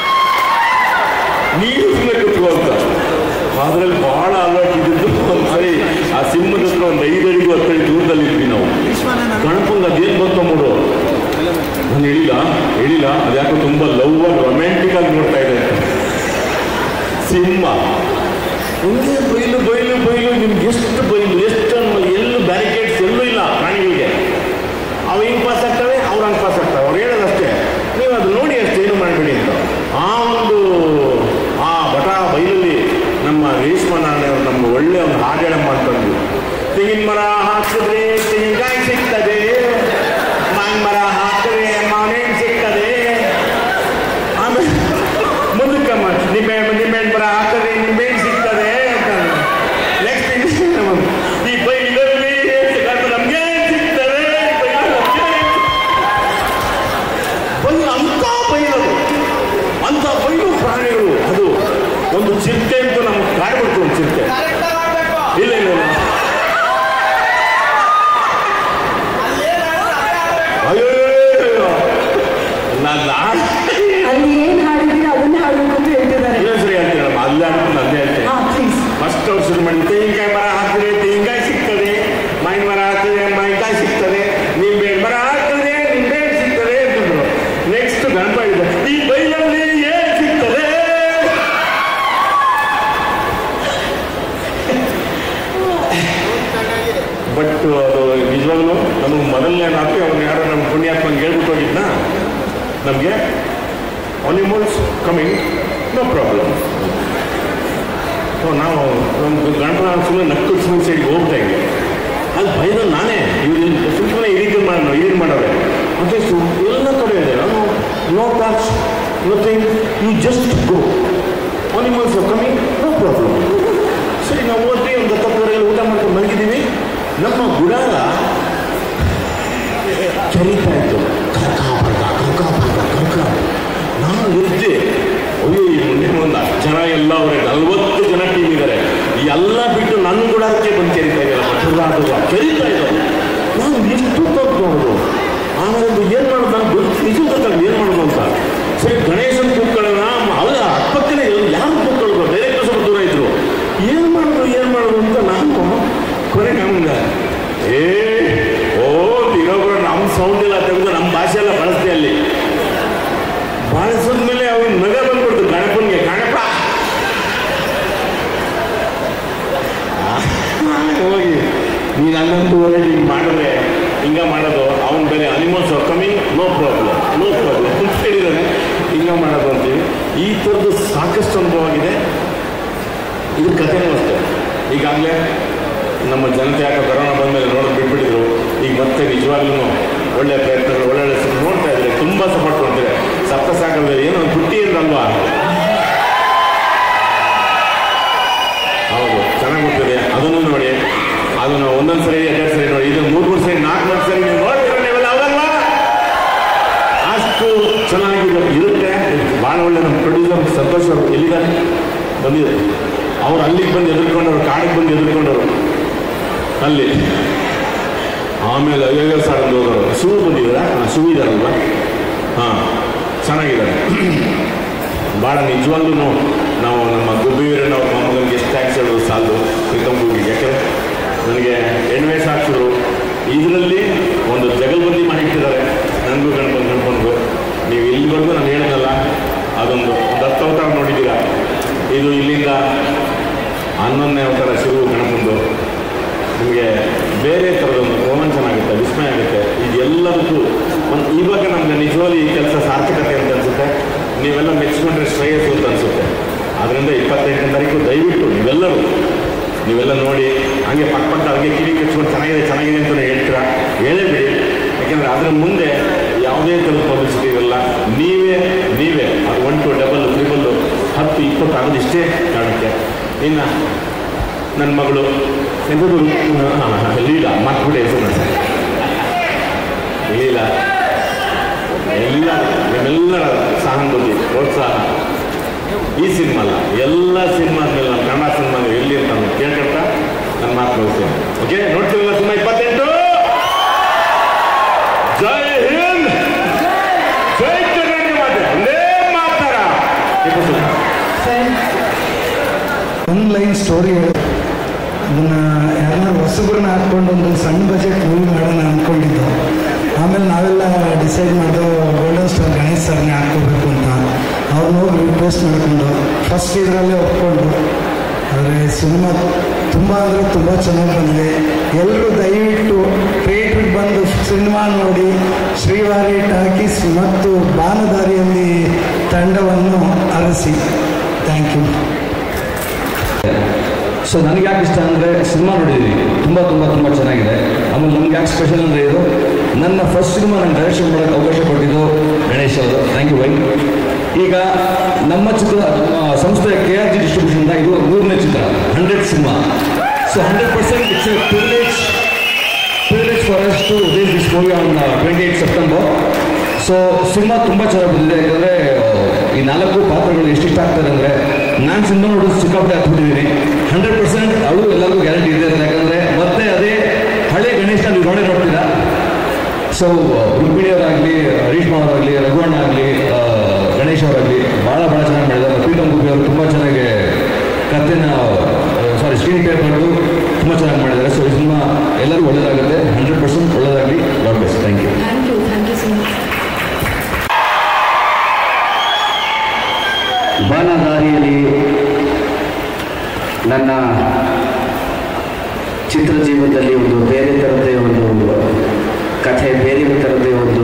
ನೀರು ಸುಮ್ಮನೆ ಕುತ್ಕೋ ಅಂತ ಅದರಲ್ಲಿ ಬಹಳ ಅಲವಾಟಿದ್ದು ಒಂದ್ಸರಿ ಆ ಸಿಂಹದ ಹತ್ರ ಒಂದು ಐದು ಅಡಿಗೂ ಹತ್ತು ಅಡಿ ದೂರದಲ್ಲಿ ಇದ್ವಿ ನಾವು ಗಣಪಂಗ ಅದೇನು ಬಂದ್ಕೊಂಬಿಡು ನಾನು ಹೇಳಿಲ್ಲ ಹೇಳಿಲ್ಲ ಅದ್ಯಾಕೋ ತುಂಬ ಲವ್ ಆಗಿ ರೊಮ್ಯಾಂಟಿಕ್ ಆಗಿ ನೋಡ್ತಾ ಇದೆ ಸಿಂಹ ಹಿಂಗೆ ಬೈಲು ಬೈಲು ಬೈಲು ನಿಮ್ಗೆ ಎಷ್ಟು ಬೈಲು ಎಷ್ಟು ಅನ್ಮ- ಎಲ್ಲೂ ಬ್ಯಾರಿಕೇಡ್ಸ್ ಎಲ್ಲೂ ಇಲ್ಲ ಪ್ರಾಣಿಗಳಿಗೆ ಅವು ಹಿಂಗೆ ಪಾಸ್ ಆಗ್ತವೆ ಅವ್ರು ಹಂಗೆ ಪಾಸ್ ಆಗ್ತವೆ ಅವ್ರು ಹೇಳೋದಷ್ಟೇ ನೀವು ಅದು ನೋಡಿ ಅಷ್ಟೇ ಏನು ಮಾಡಬೇಡಿ ಅಂತ ಆ ಒಂದು ಆ ಬಟ ಬೈಲಲ್ಲಿ ನಮ್ಮ ರೇಷ್ಮಾ ನಾರಾಯಣ ನಮ್ಮ ಒಳ್ಳೆ ಒಂದು ಹಾಡು ಹೇಳಮ್ಮ ಅಂತಂದು ತೆಂಗಿನ ಮರ ಹಾಕಿದ್ರೆ ತೆಂಗಿನಕಾಯಿ ಸಿಗ್ತದೆ ಮಾವಿನ ಮರ ಹಾಕಿದ್ರೆ ಮಾವಿನ ಸಿಗ್ತದೆ ಆಮೇಲೆ ಮುಂದಕ್ಕಮ್ಮ ನಿಂಬೆ ನಿಂಬೆಹಣ್ಣು ಮರ ಹಾಕಿದ್ರೆ ನಿಂಬೆಹಣ್ಣು ಸಿಗ್ತದೆ ಅಂತ ನೆಕ್ಸ್ಟ್ ಈ ಬೈಲಲ್ಲಿ ನಮ್ಗೆ ಸಿಗ್ತದೆ ಚಿರತೆ ಅಂತೂ ನಮ್ಗೆ ಕಾಡ್ಬಿಡ್ತು ಒಂದು ಚಿರತೆ ಇಲ್ಲ ಇಲ್ಲ ಇಲ್ಲ ಅಯ್ಯೋ ನಾನು ಅಲ್ಲಿ ಏನು ಹಾಡಿದ್ರೆ ಅದನ್ನೇ ಹಾಡಬೇಕು ಅಂತ ಹೇಳ್ತಿದ್ದಾರೆ ಇನ್ನೊಂದು ಸರಿ ಹೇಳ್ತೀರಮ್ಮ ಅಲ್ಲ ಅಂತ ಅದೇ ಹೇಳ್ತೇನೆ ಹಾಂ ಪ್ಲೀಸ್ ಫಸ್ಟ್ ಅವ್ರು ಶುರು ಮಾಡಿ ತೆಂಗಿನಕಾಯಿ ಮರ ಹಾಕಿದ್ರೆ ತೆಂಗಿನಕಾಯಿ ಸಿಗ್ತದೆ ಮಾವಿನ ಮರ ಹಾಕಿದ್ರೆ ಮಾವಿನಕಾಯಿ ಸಿಗ್ತದೆ ನಿಂಬೆ ಮರ ಹಾಕಿದ್ರೆ ನಿಂಬೆ ಸಿಗ್ತದೆ ಅಂತಂದ್ರು ನೆಕ್ಸ್ಟ್ ಗಣಪ ಇದೆ ಈ ಬೈಲಲ್ಲಿ ಏನ್ ಸಿಗ್ತದೆ ಬಟ್ ಅದು ನಿಜವಾಗ್ಲೂ ನಮಗೆ ಮೊದಲನೇ ರಾತ್ರಿ ಅವ್ನು ಯಾರೋ ನಮ್ಮ ಪುಣ್ಯಾತ್ಮಂಗೆ ಹೇಳ್ಬಿಟ್ಟು ಹೋಗಿದ್ನ ನಮಗೆ animals coming no problem so ನಾವು ನಮ್ಮ ಗಣಪ ಸುಮ್ಮನೆ ನಕ್ಕು ಸುಮ್ಮನೆ ಸೈಡ್ಗೆ ಹೋಗ್ತಾ ಇದ್ವಿ ಅದು ಭಯದಲ್ಲಿ ನಾನೇ ಇವ್ರು ಸುಮ್ಮನೆ ಈ ರೀತಿ ಮಾಡೋಣ ಈ ರೀತಿ ಮಾಡೋರೆ ಮತ್ತೆ ಸು ಎಲ್ಲ ಕಡೆ ಇದೆ ನಾನು no talks nothing you just go animals coming no problem ಸರಿ ನಾವು ಹೋದ್ವಿ ಒಂದು ಹತ್ತುವರೆಗೆ ಊಟ ಮಾಡ್ಕೊಂಡು ಮಲಗಿದ್ದೀವಿ ನಮ್ಮ ಗುಡಾರ ಚಲಿತಾ ಇತ್ತು ಕರ್ಕ ಬರ್ಕ ಕರ್ಕ ಬರ್ಕ ಕರ್ಕ ನಾನು ಇದ್ದೆ ಅಯ್ಯೋ ಈ ಮುಂದೆ ಒಂದು ಹತ್ತು ಜನ ಎಲ್ಲ ಅವರೇ ನಲ್ವತ್ತು ಜನ ಟೀಮ್ ಇದ್ದಾರೆ ಎಲ್ಲ ಬಿಟ್ಟು ನನ್ನ ಗುಡಾರಕ್ಕೆ ಬಂದು ಕೆರಿತಾ ಇದ್ದಾರೆ ಕೆರಿತಾ ಇದ್ದಾರೆ ನಾನು ಎಷ್ಟು ತಪ್ಪು ನೋಡೋದು ಆಮೇಲೆ ಅದು ಏನು ಮಾಡೋದು ನಾನು ಗೊತ್ತು ನಿಜ ಗೊತ್ತಾಗ ಏನು ಮಾಡೋದು ಅಂತ ಸರಿ ಗಣೇಶನ್ ಕೂತ್ಕೊಳ್ಳೋಣ ಅಲ್ಲ ಅಕ್ಕಪಕ್ಕನೇ ಯಾರು ಕೂತ್ಕೊಳ್ಳೋದು ಡೈರೆಕ್ಟರ್ ಸ್ವಲ್ಪ ದೂರ ಇದ್ರು ಏನು ಮಾಡೋದು ಏನು ಮಾಡೋದು ಅಂತ ನಾನು ಕೊನೆಗೆ ನಮ್ಗೆ ಏ ಓ ಇನ್ನೊಬ್ರು ನಮ್ಮ ಸೌಂಡ್ ಎಲ್ಲ ತೆಗೆದು ನಮ್ಮ ಭಾಷೆ ಎಲ್ಲ ಬಳಸ್ತೆ ಅಲ್ಲಿ ಬಳಸಿದ್ಮೇಲೆ ಅವ್ನು ನಗ ಬಂದ್ಬಿಡ್ತು ಗಣಪನ್ಗೆ ಗಣಪ ಹೋಗಿ ನೀನು ಹಂಗಂತೂ ಹೋಗಿ ಹಿಂಗೆ ಮಾಡಿದ್ರೆ ಹಿಂಗ ಮಾಡೋದು ಅವನ ಬೇರೆ animals coming no problem no problem ಅಂತ ಹೇಳಿದಾನೆ ಹಿಂಗ ಮಾಡೋದು ಅಂತೀವಿ ಈ ಥರದ್ದು ಸಾಕಷ್ಟು ಅನುಭವ ಆಗಿದೆ ಇದು ಕಥೆನೂ ಅಷ್ಟೇ ಈಗಾಗಲೇ ನಮ್ಮ ಜನತೆ ಯಾಕೆ ಕೊರೋನಾ ಬಂದಮೇಲೆ ನೋಡೋದು ಬಿಟ್ಬಿಟ್ಟಿದ್ರು ಈಗ ಮತ್ತೆ ನಿಜವಾಗ್ಲೂ ಒಳ್ಳೆ ಪ್ರಯತ್ನಗಳು ಒಳ್ಳೊಳ್ಳೆ ಸ- ನೋಡ್ತಾ ಇದ್ದಾರೆ ತುಂಬ ಸಪೋರ್ಟ್ ಮಾಡ್ತಾರೆ ಸಪ್ತ ಸಾಗರದಲ್ಲಿ ಏನೋ ಒಂದು ಪುಟ್ಟಿ ಅಂದ್ರಲ್ವಾ ಹೌದು ಚೆನ್ನಾಗಿ ಗೊತ್ತಿದೆ ಅದನ್ನು ನೋಡಿ ಅದನ್ನು ಒಂದೊಂದು ಸರಿ ಎರಡೆರಡು ಸರಿ ನೋಡಿ ಇದು ಮೂರು ಮೂರು ಸರಿ ನಾಲ್ಕು ನಾಲ್ಕು ಸರಿ ನೀವು ನೋಡ್ತೀರ ನೀವೆಲ್ಲ ಹೌದಲ್ವಾ ಅಷ್ಟು ಚೆನ್ನಾಗಿ ಇರುತ್ತೆ ಭಾಳ ಒಳ್ಳೆ ನಮ್ಮ ಪ್ರೊಡ್ಯೂಸರ್ ಸಂತೋಷ್ ಅವರು ಎಲ್ಲಿದ್ದಾರೆ ಬಂದಿದೆ ಅವ್ರು ಅಲ್ಲಿಗೆ ಬಂದು ಎದುರ್ಕೊಂಡವ್ರು ಕಾಡಿಗೆ ಬಂದು ಎದುರ್ಕೊಂಡವ್ರು ಅಲ್ಲಿ ಆಮೇಲೆ ಅಯ್ಯೋ ಸರ್ ಅಂತ ಹೋಗೋರು ಶೂ ಬಂದಿದ್ದೀರಾ ಹಾಂ ಶೂ ಇದಾರಲ್ವಾ ಹಾಂ ಚೆನ್ನಾಗಿದ್ದಾರೆ ಭಾಳ ನಿಜವಾಗ್ಲೂ ನಾವು ನಮ್ಮ ಗುಬ್ಬಿವೀರಣ್ಣ ಅವ್ರ ಮೊಮ್ಮಗನಿಗೆ ಎಷ್ಟು ಥ್ಯಾಂಕ್ಸ್ ಹೇಳೋದು ಸಾಲದು ಪ್ರೀತಮ್ ಗುಬ್ಬಿಗೆ ಯಾಕಂದ್ರೆ ನನಗೆ ಎಣ್ಣೆ ಹಾಕ್ಸಿದ್ರು ಇದರಲ್ಲಿ ಒಂದು ಜಗಲ್ಬಂದಿ ಮಾಡಿಟ್ಟಿದ್ದಾರೆ ನನಗೂ ಗಣಪನ್ ಗಣಪನ್ಗೂ ನೀವು ಇಲ್ಲಿವರೆಗೂ ನಾನು ಹೇಳಿದ್ನಲ್ಲ ಅದೊಂದು ದತ್ತವತಾರ ನೋಡಿದ್ದೀರಾ ಇದು ಇಲ್ಲಿಂದ ಹನ್ನೊಂದನೇ ಅವತಾರ ಶಿವ ಗಣಪಂದು ನಿಮಗೆ ಬೇರೆ ಥರದೊಂದು ರೋಮಾಂಚನ ಆಗುತ್ತೆ ವಿಸ್ಮಯ ಆಗುತ್ತೆ ಇದೆಲ್ಲದಕ್ಕೂ ಒಂದು ಇವಾಗ ನಮಗೆ ನಿಜವಾಗ್ಲೂ ಈ ಕೆಲಸ ಸಾರ್ಥಕತೆ ಅಂತ ಅನಿಸುತ್ತೆ ನೀವೆಲ್ಲ ಮೆಚ್ಕೊಂಡ್ರೆ ಶ್ರೇಯಸ್ಸು ಅಂತ ಅನಿಸುತ್ತೆ ಅದರಿಂದ ಇಪ್ಪತ್ತೆಂಟನೇ ತಾರೀಕು ದಯವಿಟ್ಟು ನೀವೆಲ್ಲರೂ ನೀವೆಲ್ಲ ನೋಡಿ ಹಂಗೆ ಪಕ್ಕ ಪಕ್ಕ ಹಂಗೆ ಕಿವಿ ಕಚ್ಕೊಂಡು ಚೆನ್ನಾಗಿದೆ ಚೆನ್ನಾಗಿದೆ ಅಂತ ಹೇಳ್ತೀರಾ ಹೇಳೇಬಿಡಿ ಯಾಕೆಂದರೆ ಅದರ ಮುಂದೆ ಯಾವುದೇ ಥರದ ಪಬ್ಲಿಸಿಟಿ ಇರಲ್ಲ ನೀವೇ ನೀವೇ ಅದು ಒನ್ ಟು ಡಬಲ್ ತ್ರಿಬಲ್ ಹತ್ತು ಇಪ್ಪತ್ತು ಆಗೋದು ಇಷ್ಟೇ ಕಾರಣಕ್ಕೆ ಇನ್ನು ನನ್ನ ಮಗಳು ಎಂಥದ್ದು ಲೀಲಾ ಮರ್ಬಿಟ್ಟೆ ಹೆಸರು ಲೀಲಾ ಎಲ್ಲ ನಿಮ್ಮೆಲ್ಲರ ಸಹಾನುಭೂತಿ ಪ್ರೋತ್ಸಾಹ ಈ ಸಿನಿಮಾ ಅಲ್ಲ ಎಲ್ಲ ಸಿನಿಮಾ ಆದ್ಮೇಲೆ ನಮ್ಮ ಕನ್ನಡ ಸಿನಿಮಾ ಎಲ್ಲಿ ಅಂತ ನಾನು ಕೇಳ್ಕೊಳ್ತಾ ನನ್ನ ಮಾತು ಮುಗಿಸ್ತೇನೆ ಓಕೆ ನೋಡ್ತೀವಲ್ಲ ಸಿನಿಮಾ ಇಪ್ಪತ್ತೆಂಟು ಜೈ ಹಿಂದ್ ಜೈ ಕರ್ನಾಟಕ ಮಾತೆ ಒಂದೇ ಮಾತಾರ ಒಂದು ಲೈನ್ ಸ್ಟೋರಿ ಹೇಳಿ ಅದನ್ನು ಯಾರನ್ನ ಹೊಸಬ್ರನ್ನ ಹಾಕ್ಕೊಂಡು ಒಂದು ಸಣ್ಣ ಬಜೆಟ್ ಮೂವಿ ಮಾಡೋಣ ಅಂದ್ಕೊಂಡಿದ್ದು ಆಮೇಲೆ ನಾವೆಲ್ಲ ಡಿಸೈಡ್ ಮಾಡಿದೆವು ಗೋಲ್ಡನ್ ಸ್ಟಾರ್ ಗಣೇಶ್ ಸರ್ನೇ ಹಾಕ್ಕೋಬೇಕು ಅಂತ ಅವ್ರನ್ನ ಹೋಗಿ ರಿಕ್ವೆಸ್ಟ್ ಮಾಡಿಕೊಂಡು ಫಸ್ಟ್ ಇದರಲ್ಲೇ ಒಪ್ಕೊಂಡು ಆದರೆ ಸಿನಿಮಾ ತುಂಬ ಅಂದರೆ ತುಂಬ ಚೆನ್ನಾಗಿ ಬಂದಿದೆ ಎಲ್ಲರೂ ದಯವಿಟ್ಟು ಥಿಯೇಟ್ರಿಗೆ ಬಂದು ಸಿನಿಮಾ ನೋಡಿ ಶ್ರೀವಾರಿ ಟಾಕೀಸ್ ಮತ್ತು ಬಾನದಾರಿಯಲ್ಲಿ ತಂಡವನ್ನು ಅರಸಿ ಥ್ಯಾಂಕ್ ಯು ಸೊ ನನಗೆ ಯಾಕೆ ಇಷ್ಟ ಅಂದರೆ ಸಿನಿಮಾ ನೋಡಿದ್ವಿ ತುಂಬ ತುಂಬ ತುಂಬ ಚೆನ್ನಾಗಿದೆ ಆಮೇಲೆ ನಮ್ಗೆ ಯಾಕೆ ಸ್ಪೆಷಲ್ ಅಂದರೆ ಇದು ನನ್ನ ಫಸ್ಟ್ ಸಿನಿಮಾ ನಾನು ಡೈರೆಕ್ಷನ್ ಮಾಡೋಕ್ಕೆ ಅವಕಾಶ ಕೊಟ್ಟಿದ್ದು ಗಣೇಶ್ ಅವರು ಥ್ಯಾಂಕ್ ಯು ವೈ ಈಗ ನಮ್ಮ ಚಿತ್ರ ಆ, ಸಂಸ್ಥೆ ಕೆ ಆರ್ ಜಿ ಡಿಸ್ಟ್ರಿಬ್ಯೂಷನ್ ಇದು ಮೂರನೇ ಚಿತ್ರ hundred cinema so hundred percent it's a privilege privilege for us to release this movie on twenty eight September so cinema ತುಂಬ ಚೆನ್ನಾಗಿ ಬಂದಿದೆ ಯಾಕಂದರೆ ಈ ನಾಲ್ಕು ಪಾತ್ರಗಳು ಎಷ್ಟಿಷ್ಟ ಆಗ್ತಾರೆ ಅಂದರೆ ನಾನು ಸಿನಿಮಾ ನೋಡೋದು ಸಿಕ್ಕಾಪಟ್ಟೆ ಹಾಕ್ಬಿಟ್ಟಿದ್ದೀನಿ ಹಂಡ್ರೆಡ್ ಪರ್ಸೆಂಟ್ ಅವಳು ಎಲ್ಲರಿಗೂ ಗ್ಯಾರಂಟಿ ಇದೆ ಅಂತ ಯಾಕಂದ್ರೆ ಮತ್ತೆ ಅದೇ ಹಳೆ ಗಣೇಶ ನೀವು ನೋಡೇ ನೋಡ್ತೀರಾ ಸೊ ರುಕ್ಮಿಣಿಯವರಾಗಲಿ ಹರೀಶ್ ಅವರಾಗಲಿ ರಘುವಣ್ಣ ಆಗಲಿ ಗಣೇಶ್ ಅವರಾಗಲಿ ಭಾಳ ಭಾಳ ಚೆನ್ನಾಗಿ ಮಾಡಿದ್ದಾರೆ ಪ್ರೀತಮ್ ಗುಬ್ಬಿ ಅವರು ತುಂಬ ಚೆನ್ನಾಗಿ ಕಥೆನ ಸಾರಿ ಸ್ಕ್ರೀನ್ ಪ್ಲೇ ಬರೆದು ತುಂಬ ಚೆನ್ನಾಗಿ ಮಾಡಿದ್ದಾರೆ ಸೊ ಈ ಸಿನಿಮಾ ಎಲ್ಲರಿಗೂ ಒಳ್ಳೇದಾಗುತ್ತೆ ಹಂಡ್ರೆಡ್ ಪರ್ಸೆಂಟ್ ಒಳ್ಳೇದಾಗಲಿ ಗಾಡ್ ಬೆಸ್ಟ್ thank you thank you thank you so much Baanadariyalli ನನ್ನ ಚಿತ್ರಜೀವನದಲ್ಲಿ ಒಂದು ಬೇರೆ ಥರದ್ದೇ ಒಂದು ಕಥೆ ಬೇರೆ ಥರದ್ದೇ ಒಂದು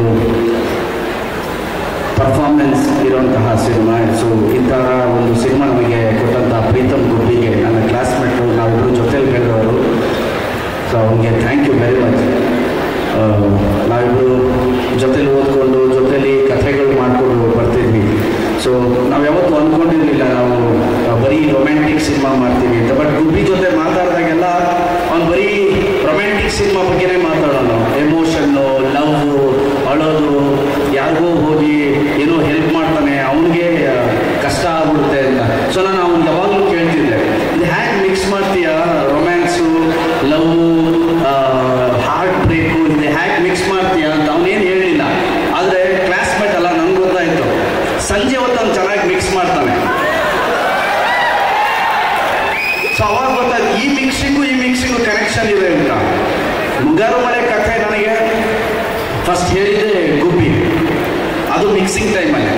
ಪರ್ಫಾರ್ಮೆನ್ಸ್ ಇರುವಂತಹ ಸಿನಿಮಾ ಸೊ ಇಂತಹ ಒಂದು ಸಿನಿಮಾ ನಮಗೆ ಕೊಟ್ಟಂತಹ ಪ್ರೀತಮ್ ಗುಬ್ಬಿಗೆ ನನ್ನ ಕ್ಲಾಸ್ಮೇಟು ನಾವಿಬ್ಬರು ಜೊತೆಲಿ ಬೆಳೆದವರು ಸೊ ಅವನಿಗೆ ಥ್ಯಾಂಕ್ ಯು ವೆರಿ ಮಚ್ ನಾವಿಬ್ಬರು ಜೊತೆಲಿ ಓದ್ಕೊಂಡು ಜೊತೆಲಿ ಕಥೆಗಳು ಮಾಡಿಕೊಂಡು ಬರ್ತಿದ್ವಿ ಸೊ ನಾವು ಯಾವತ್ತೂ ಅಂದ್ಕೊಂಡಿರಲಿಲ್ಲ ನಾವು ಆ, ಬರೀ ರೊಮ್ಯಾಂಟಿಕ್ ಸಿನಿಮಾ ಮಾಡ್ತೀವಿ ಅಂತ ಬಟ್ ಗುಬ್ಬಿ ಜೊತೆ ಮಾತಾಡಿದಾಗೆಲ್ಲ ಅವ್ನು ಬರೀ ರೊಮ್ಯಾಂಟಿಕ್ ಸಿನಿಮಾ ಬಗ್ಗೆನೇ ಮಾತಾಡೋನು ಎಮೋಷನ್ನು ಲವ್ ಅಳೋದು ಯಾರಿಗೋ ಹೋಗಿ ಏನೋ ಹೆಲ್ಪ್ ಮಾಡ್ತಾನೆ ಅವನಿಗೆ ಕಷ್ಟ ಆಗ್ಬಿಡುತ್ತೆ ಅಂತ ಸೊ ನಾನು ಅವ್ನು ಯಾವಾಗಲೂ ಕೇಳ್ತಿದ್ದೆ ಇದು ಹ್ಯಾಗೆ ಮಿಕ್ಸ್ ಮಾಡ್ತೀಯಾ ರೊಮ್ಯಾನ್ಸು ಲವ್ ಹಾರ್ಟ್ ಬ್ರೇಕು ಇದು ಹ್ಯಾಗೆ ಮಿಕ್ಸ್ ಮಾಡ್ತೀಯಾ ಅಂತ ಅವನೇನು ಹೇಳಲಿಲ್ಲ ಆದರೆ ಕ್ಲಾಸ್ಮೇಟ್ ಅಲ್ಲ ನನಗೆ ಗೊತ್ತಾಯಿತು ಸಂಜೆ ಹೊತ್ತು ಅವ್ನು ಚೆನ್ನಾಗಿ ಮಿಕ್ಸ್ ಮಾಡ್ತಾನೆ ಸೊ ಅವಾಗ ಗೊತ್ತಾಯ್ತು ಈ ಮಿಕ್ಸಿಂಗು ಈ ಮಿಕ್ಸಿಂಗು ಕನೆಕ್ಷನ್ ಇದೆ ಅಂತ ಮುಂಗಾರು ಮಳೆ ಕಥೆ ನನಗೆ ಫಸ್ಟ್ ಹೇಳಿದ್ದೆ ಗುಬ್ಬಿ ಅದು ಮಿಕ್ಸಿಂಗ್ ಟೈಮಲ್ಲಿ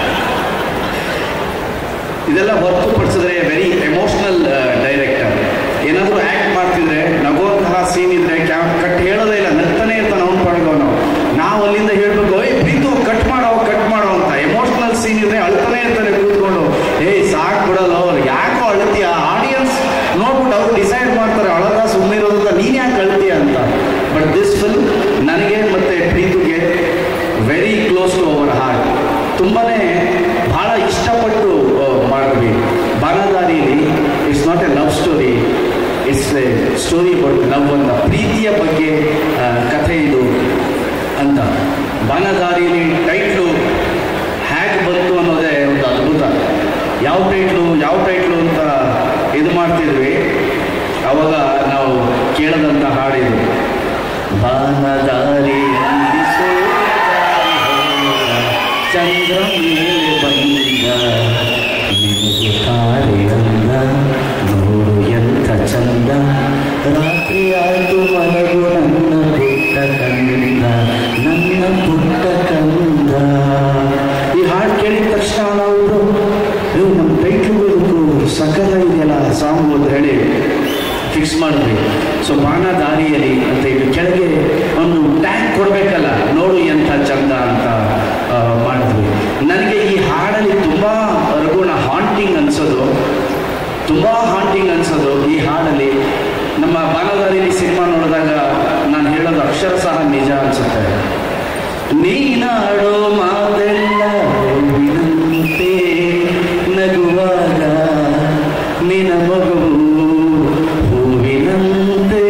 ಇದೆಲ್ಲ ಹೊರತುಪಡಿಸಿದ್ರೆ ವೆರಿ ಎಮೋಷ್ನಲ್ ಡೈರೆಕ್ಟರ್ ಏನಾದರೂ ಆ್ಯಕ್ಟ್ ಮಾಡ್ತಿದ್ರೆ ನಗುವಂತಹ ಸೀನ್ ಇದ್ರೆ ಕ್ಯಾ ಕಟ್ ಹೇಳೋದೇ ಇಲ್ಲ ನಗ್ತಾನೆ ಇರ್ತಾನೆ ಅವ್ನು ಪಡ್ಗೋನು ನಾವು ಅಲ್ಲಿಂದ ಹೇಳ್ಬೇಕು ಏಯ್ ಪ್ರೀತು ಕಟ್ ಮಾಡೋ ಕಟ್ ಮಾಡೋ ಅಂತ ಎಮೋಷ್ನಲ್ ಸೀನ್ ಇದ್ರೆ ಅಳ್ತಾನೆ ಇರ್ತಾನೆ ಕೂತ್ಕೊಂಡು ಏಯ್ ಸಾಕು ಬಿಡಲ್ಲ ಅವ್ರು ಯಾಕೋ ಅಳ್ತೀಯ ಆಡಿಯನ್ಸ್ ನೋಡ್ಬಿಟ್ಟು ಅವ್ರು ಡಿಸೈಡ್ ಮಾಡ್ತಾರೆ ಅಳದ ಸುಮ್ಮನೆ ಇರೋದ್ರಿಂದ ನೀನು ಯಾಕೆ ಅಳ್ತೀಯ ಅಂತ ಬಟ್ ದಿಸ್ ಫಿಲ್ಮ್ ನನಗೆ ಮತ್ತೆ ಪ್ರೀತಿಗೆ very close to our heart ತುಂಬಾನೇ ಬಹಳ ಇಷ್ಟಪಟ್ಟು ಆ, ಮಾಡಿದ್ವಿ Baanadariyalli it's not a love story it's a story about love ಅಂತ ಪ್ರೀತಿಯ ಬಗ್ಗೆ ಆ, ಕಥೆ ಇದು ಅಂತ ಬಾನದಾರಿಯಲ್ಲಿ ಟೈಟ್ಲು ಹ್ಯಾಕ್ ಬಂತು ಅನ್ನೋದೇ ಒಂದು ಅದ್ಭುತ ಯಾವ ಟೈಟ್ಲು ಯಾವ ಟೈಟ್ಲು ಅಂತ ಇದು ಮಾಡ್ತಿದ್ವಿ ಅವಾಗ ನಾವು ಕೇಳದಂಥ ಹಾಡಿದು ಬಾನದಾರಿ ಚಂದ್ರ ಮೇಲೆ ಬಂದ ನಿನಗೆ ತಾರೆ ಅಂದ ನೋಡು ಎಂಥ ಚಂದ ರಾತ್ರಿ ಆಯ್ತು ಮಲಗು ನನ್ನ ಪುಟ್ಟ ಕಂದ ನನ್ನ ಪುಟ್ಟ ಕಂದ ಈ ಹಾಡು ಕೇಳಿದ ತಕ್ಷಣ ನಾವು ಇವು ನಮ್ಮ ಟೈಟ್ಲು ಇದಕ್ಕೂ ಸಕಲ ಇದೆಯಲ್ಲ ಸಾಂಗ್ ಅಂತ ಹೇಳಿ ಫಿಕ್ಸ್ ಮಾಡಿದ್ವಿ ಸೊ ಬಾಣ ದಾರಿಯಲ್ಲಿ ಅಂತ ಇದು ಕೆಳಗೆ ಒಂದು ಟ್ಯಾಗ್ ಕೊಡಬೇಕಲ್ಲ ನೋಡು ಎಂಥ ಚಂದ ಅಂತ ಆ, ಮಾಡಿದ್ವಿ ನನಗೆ ಈ ಹಾಡಲ್ಲಿ ತುಂಬ ರಘುಣ ಹಾಂಟಿಂಗ್ ಅನ್ಸೋದು ತುಂಬ ಹಾಂಟಿಂಗ್ ಅನ್ಸೋದು ಈ ಹಾಡಲ್ಲಿ ನಮ್ಮ ಬಾನದಾರಿಯಲ್ಲಿ ಸಿನಿಮಾ ನೋಡಿದಾಗ ನಾನು ಹೇಳೋದು ಅಕ್ಷರ ಸಹ ನಿಜ ಅನ್ಸುತ್ತೆ ನೀನಾಡೋ ಮಾತೆಲ್ಲ ಹೂವಿನಂತೆ ನಗುವಾಗ ನಿನ ಮಗುವು ಹೂವಿನಂತೆ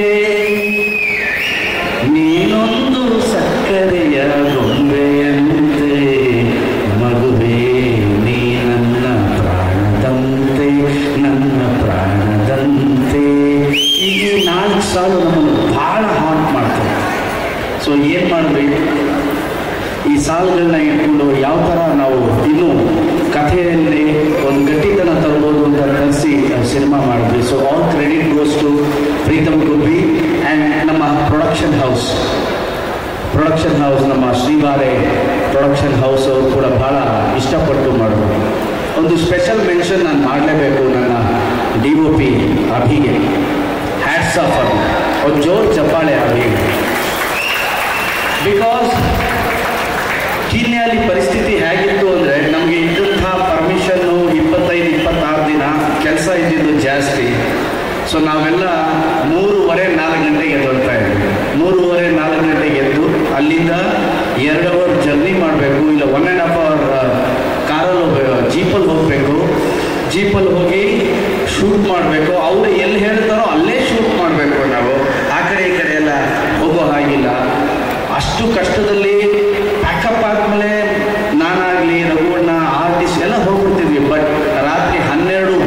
ನೀನೊಂದು ಸಕ್ಕರೆಯ ಗೊಂಬೆಯಂತೆ ಮಗುವೇ ನೀ ನನ್ನ ಪ್ರಾಣದಂತೆ ನನ್ನ ಪ್ರಾಣದಂತೆ ಈ ನಾಲ್ಕು ಸಾಲು ನಮ್ಮನ್ನು ಬಹಳ ಹಾಂಟ್ ಮಾಡ್ತಾರೆ ಸೊ ಏನು ಮಾಡಬೇಕು ಈ ಸಾಲುಗಳನ್ನ ಇಟ್ಕೊಂಡು ಯಾವ ಥರ ನಾವು ಇನ್ನೂ ಕಥೆಯಲ್ಲಿ ಒಂದು ಗಟ್ಟಿತನ ತರ್ಬೋದು ಅಂತ ತರಿಸಿ ಸಿನಿಮಾ ಮಾಡಿದ್ವಿ so all credit goes to Preetham Gubbi and ನಮ್ಮ ಪ್ರೊಡಕ್ಷನ್ ಹೌಸ್ ಪ್ರೊಡಕ್ಷನ್ ಹೌಸ್ ನಮ್ಮ ಶ್ರೀವಾರೆ ಪ್ರೊಡಕ್ಷನ್ ಹೌಸ್ ಅವರು ಕೂಡ ಭಾಳ ಇಷ್ಟಪಟ್ಟು ಮಾಡಿದ್ರು ಒಂದು ಸ್ಪೆಷಲ್ ಮೆನ್ಷನ್ ನಾನು ಮಾಡಲೇಬೇಕು ನನ್ನ ಡಿ ಒ ಪಿ ಅಭಿಗೆ ಹ್ಯಾಟ್ಸ್ ಆಫ್ ಅದು ಒಂದು ಜೋರು ಚಪ್ಪಾಳೆ ಅಭಿಗೆ ಬಿಕಾಸ್ ಕೀನ್ಯಾಲಿ ಪರಿಸ್ಥಿತಿ ಹೇಗಿತ್ತು ಅಂದರೆ ನಮಗೆ ಇದ್ದಂತಹ ಪರ್ಮಿಷನ್ನು ಇಪ್ಪತ್ತೈದು ಇಪ್ಪತ್ತಾರು ದಿನ ಕೆಲಸ ಇದ್ದಿದ್ದು ಜಾಸ್ತಿ ಸೊ ನಾವೆಲ್ಲ ಮೂರುವರೆ ನಾಲ್ಕು ಗಂಟೆಗೆ ಎದ್ದೊಳ್ತಾ ಇದ್ವಿ ಮೂರುವರೆ ನಾಲ್ಕು ಗಂಟೆಗೆ ಎದ್ದು ಅಲ್ಲಿಂದ ಎರಡು ಅವರ್ ಜರ್ನಿ ಮಾಡಬೇಕು ಇಲ್ಲ ಒನ್ ಆ್ಯಂಡ್ ಹಾಫ್ ಅವರ್ ಕಾರಲ್ಲಿ ಹೋಗ್ಬೇಕು ಜೀಪಲ್ಲಿ ಹೋಗಬೇಕು ಜೀಪಲ್ಲಿ ಹೋಗಿ ಶೂಟ್ ಮಾಡಬೇಕು ಅವರು ಎಲ್ಲಿ ಹೇಳ್ತಾರೋ ಅಲ್ಲೇ ಶೂಟ್ ಮಾಡಬೇಕು ನಾವು ಆ ಕಡೆ ಈ ಕಡೆ ಎಲ್ಲ ಹೋಗೋ ಹಾಗಿಲ್ಲ ಅಷ್ಟು ಕಷ್ಟದಲ್ಲಿ ಪ್ಯಾಕಪ್ ಆದ್ಮೇಲೆ ನಾನಾಗಲಿ ರಘುವಣ್ಣ ಆರ್ಟಿಸ್ಟ್ ಎಲ್ಲ ಹೋಗ್ಬಿಡ್ತಿದ್ವಿ ಬಟ್ ರಾತ್ರಿ ಹನ್ನೆರಡು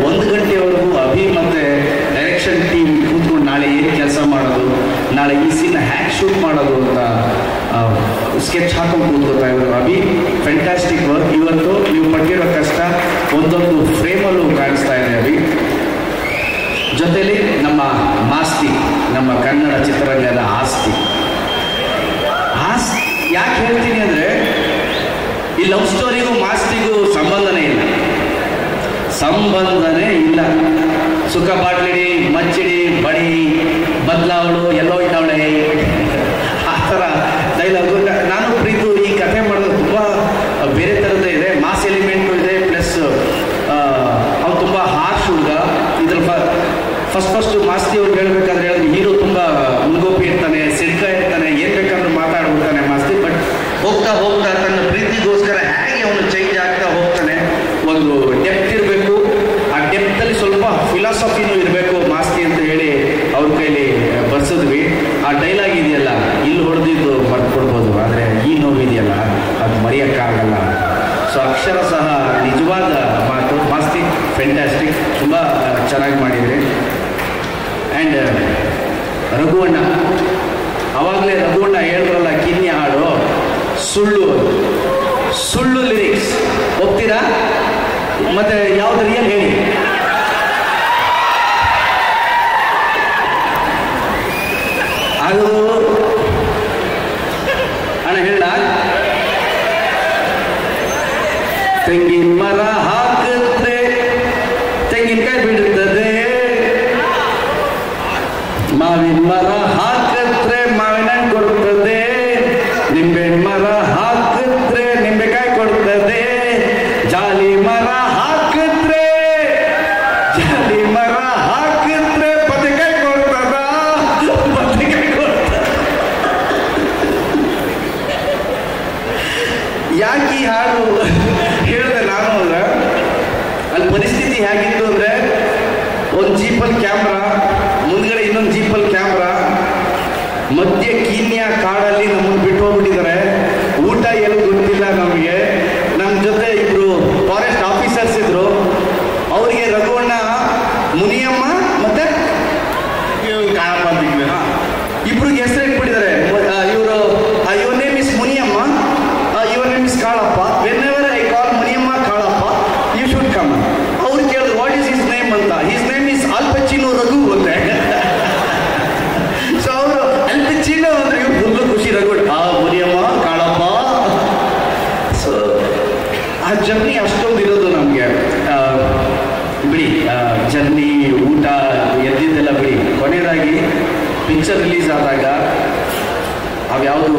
ನಾಳೆ ಈ ಸೀನ್ ಹ್ಯಾಕ್ ಶೂಟ್ ಮಾಡೋದು ಅಂತ ಸ್ಕೆಚ್ ಹಾಕೊಂಡು ಕೂತ್ಕೋತಾ ಇದ್ರು ಅಭಿ ಫ್ಯಾಂಟಾಸ್ಟಿಕ್ ವರ್ಕ್ ಇವತ್ತು ನೀವು ಪಟ್ಟಿರೋ ಕಷ್ಟ ಒಂದೊಂದು ಫ್ರೇಮಲ್ಲೂ ಕಾಣಿಸ್ತಾ ಇದೆ ಅಭಿ ಜೊತೆಲಿ ನಮ್ಮ ಮಾಸ್ತಿ ನಮ್ಮ ಕನ್ನಡ ಚಿತ್ರರಂಗದ ಆಸ್ತಿ ಆಸ್ತಿ ಯಾಕೆ ಹೇಳ್ತೀನಿ ಅಂದರೆ ಈ ಲವ್ ಸ್ಟೋರಿಗೂ ಮಾಸ್ತಿಗೂ ಸಂಬಂಧನೇ ಇಲ್ಲ ಸಂಬಂಧನೇ ಇಲ್ಲ ಸುಖ ಬಾಟ್ಲಿಡಿ ಮಚ್ಚಿಡಿ ಬಡಿ ಬದಲಾವಳು ಎಲ್ಲೋ ಇದ್ದಾವಳೆ ಆ ಥರ ಡೈಲಾಗು ನಾನು ಪ್ರೀತು ಈ ಕಥೆ ಮಾಡೋದು ತುಂಬ ಬೇರೆ ಥರದ್ದೇ ಇದೆ ಮಾಸ್ ಎಲಿಮೆಂಟು ಇದೆ ಪ್ಲಸ್ ಅವ್ನು ತುಂಬ ಹಾರ್ಶ್ ಹುಡುಗ ಇದ್ರ ಫಸ್ಟ್ ಫಸ್ಟ್ ಮಾಸ್ತಿ ಅವ್ರು ಹೇಳ್ಬೇಕಾದ್ರೆ ಹೇಳಿದ್ರೆ ಹೀರೋ ತುಂಬ ಮುಂಗೋಪಿ ಇರ್ತಾನೆ ಸಿಡ್ಕ ಇರ್ತಾನೆ ಏನು ಬೇಕಾದ್ರೂ ಮಾತಾಡ್ಬಿಡ್ತಾನೆ ಮಾಸ್ತಿ ಬಟ್ ಹೋಗ್ತಾ ಹೋಗ್ತಾ ತನ್ನ ಪ್ರೀತಿಗೋಸ್ಕರ ಹೇಗೆ ಅವನು ಚೇಂಜ್ ಆಗ್ತಾ ಹೋಗ್ತಾನೆ ಒಂದು ಡೆಪ್ತ್ ಇರಬೇಕು ಆ ಡೆಪ್ತಲ್ಲಿ ಸ್ವಲ್ಪ ಫಿಲಾಸಫಿನೂ ಇರಬೇಕು ಮಾಸ್ತಿ ಅಂತ ಹೇಳಿ ಅವ್ರ ಕೈಲಿ ಬರ್ಸಿದ್ವಿ ಆ ಡೈಲಾಗ್ ಇದೆಯಲ್ಲ ಇಲ್ಲಿ ಹೊಡೆದಿದ್ದು ಬರ್ಕೊಡ್ಬೋದು ಆದರೆ ಈ ನೋವಿದೆಯಲ್ಲ ಅದು ಮರೆಯೋಕ್ಕಾಗಲ್ಲ ಸೊ ಅಕ್ಷರ ಸಹ ನಿಜವಾದ ಮಾತು ಮಾಸ್ತಿ ಫೆಂಟಾಸ್ಟಿಕ್ ತುಂಬ ಚೆನ್ನಾಗಿ ಮಾಡಿದ್ರಿ ಆ್ಯಂಡ್ ರಘುವಣ್ಣ ಅವಾಗಲೇ ರಘುವಣ್ಣ ಹೇಳಿದ್ರಲ್ಲ ಕಿನ್ನಿ ಹಾಡು ಸುಳ್ಳು ಸುಳ್ಳು ಲಿರಿಕ್ಸ್ ಒಪ್ತೀರಾ ಮತ್ತೆ ಯಾವ್ದು ರಿಯಲ್ ಹೇಳಿ ಅದು ಅಣ್ಣ ಹೇಳ ತೆಂಗಿನ ಮರ ಹಾಕಿದ್ರೆ ತೆಂಗಿನಕಾಯಿ ಬಿಡುತ್ತದೆ ಮಾವಿನ ಮರ ಹಾಕಿದ್ರೆ ಮಾವಿನ ಹಣ್ಣು ಕೊಡ್ತದೆ ನಿಂಬೆ ಮರ ಹಾಕಿದ್ರೆ ನಿಂಬೆಕಾಯಿ ಕೊಡ್ತದೆ ಜಾಲಿ ಮರ ಹಾಕಿದ್ರೆ ಜಾಲಿ ಮರ ಹಾಕಿದ್ರೆ ಬದನೆಕಾಯಿ ಕೊಡ್ತದ ಬದನೆಕಾಯಿ ಕೊಡ್ತದ ಯಾಕೆ ಈ ಹಾಡು ಹೇಳಿದೆ ನಾನು ಅಂದ್ರೆ ಅಲ್ಲಿ ಪರಿಸ್ಥಿತಿ ಹೇಗಿತ್ತು ಅಂದ್ರೆ ಒಂದು ಜೀಪಲ್ಲಿ ಕ್ಯಾಮ್ರಾ ಮುಂದ್ಗಡೆ ಇನ್ನೊಂದು ಜೀಪಲ್ಲಿ ಕ್ಯಾಮ್ರಾ ಮಧ್ಯ ಕೀನ್ಯಾ ಕಾಡಲ್ಲಿ ನಮ್ಮನ್ನು ಬಿಟ್ಟು ಹೋಗ್ಬಿಟ್ಟಿದ್ದಾರೆ ಊಟ ಏನು ಗೊತ್ತಿಲ್ಲ ನಮಗೆ ನಮ್ಮ ಜೊತೆ ಇಬ್ರು ಫಾರೆಸ್ಟ್ ಆಫೀಸರ್ಸ್ ಇದ್ರು ಅವರಿಗೆ ರಘುವಣ್ಣ ಮುನಿಯಮ್ಮ ಮತ್ತೆ ಕಾಳಪ್ಪ ಅಂತಿದ್ವಿ ಇಬ್ರಿಗೆ ಹೆಸರು ಇಟ್ಬಿಟ್ಟಿದ್ದಾರೆ ಇವರು your name is Muniyamma your name is Kalappa whenever I call Muniyamma Kalappa you should come ಅವ್ರು ಕೇಳಿದ್ರು ವಾಟ್ ಈಸ್ ಹಿಸ್ ನೇಮ್ ಅಂತ ಹಿಸ್ ನೇಮ್ ಇಸ್ ಅಲ್ಪಚ್ಚಿನು ರಘು ಅಂತೆ ಸೊ ಅವರು ಅಲ್ಪಚ್ಚಿನು ಅಂದ್ರೆ ಇವ್ರು ಫುಲ್ಲು ಖುಷಿ ರಘು ಆ ಮುನಿಯಮ್ಮ ಕಾಳಪ್ಪ ಸೊ ಆ ಜರ್ನಿ ಅಷ್ಟೊಂದು ಇರೋದು ನಮಗೆ ಬಿಡಿ ಜರ್ನಿ ಊಟ ಎದ್ದಿದ್ದೆಲ್ಲ ಬಿಡಿ ಕೊನೆಯದಾಗಿ ಪಿಕ್ಚರ್ ರಿಲೀಸ್ ಆದಾಗ ಅವ್ಯಾವುದು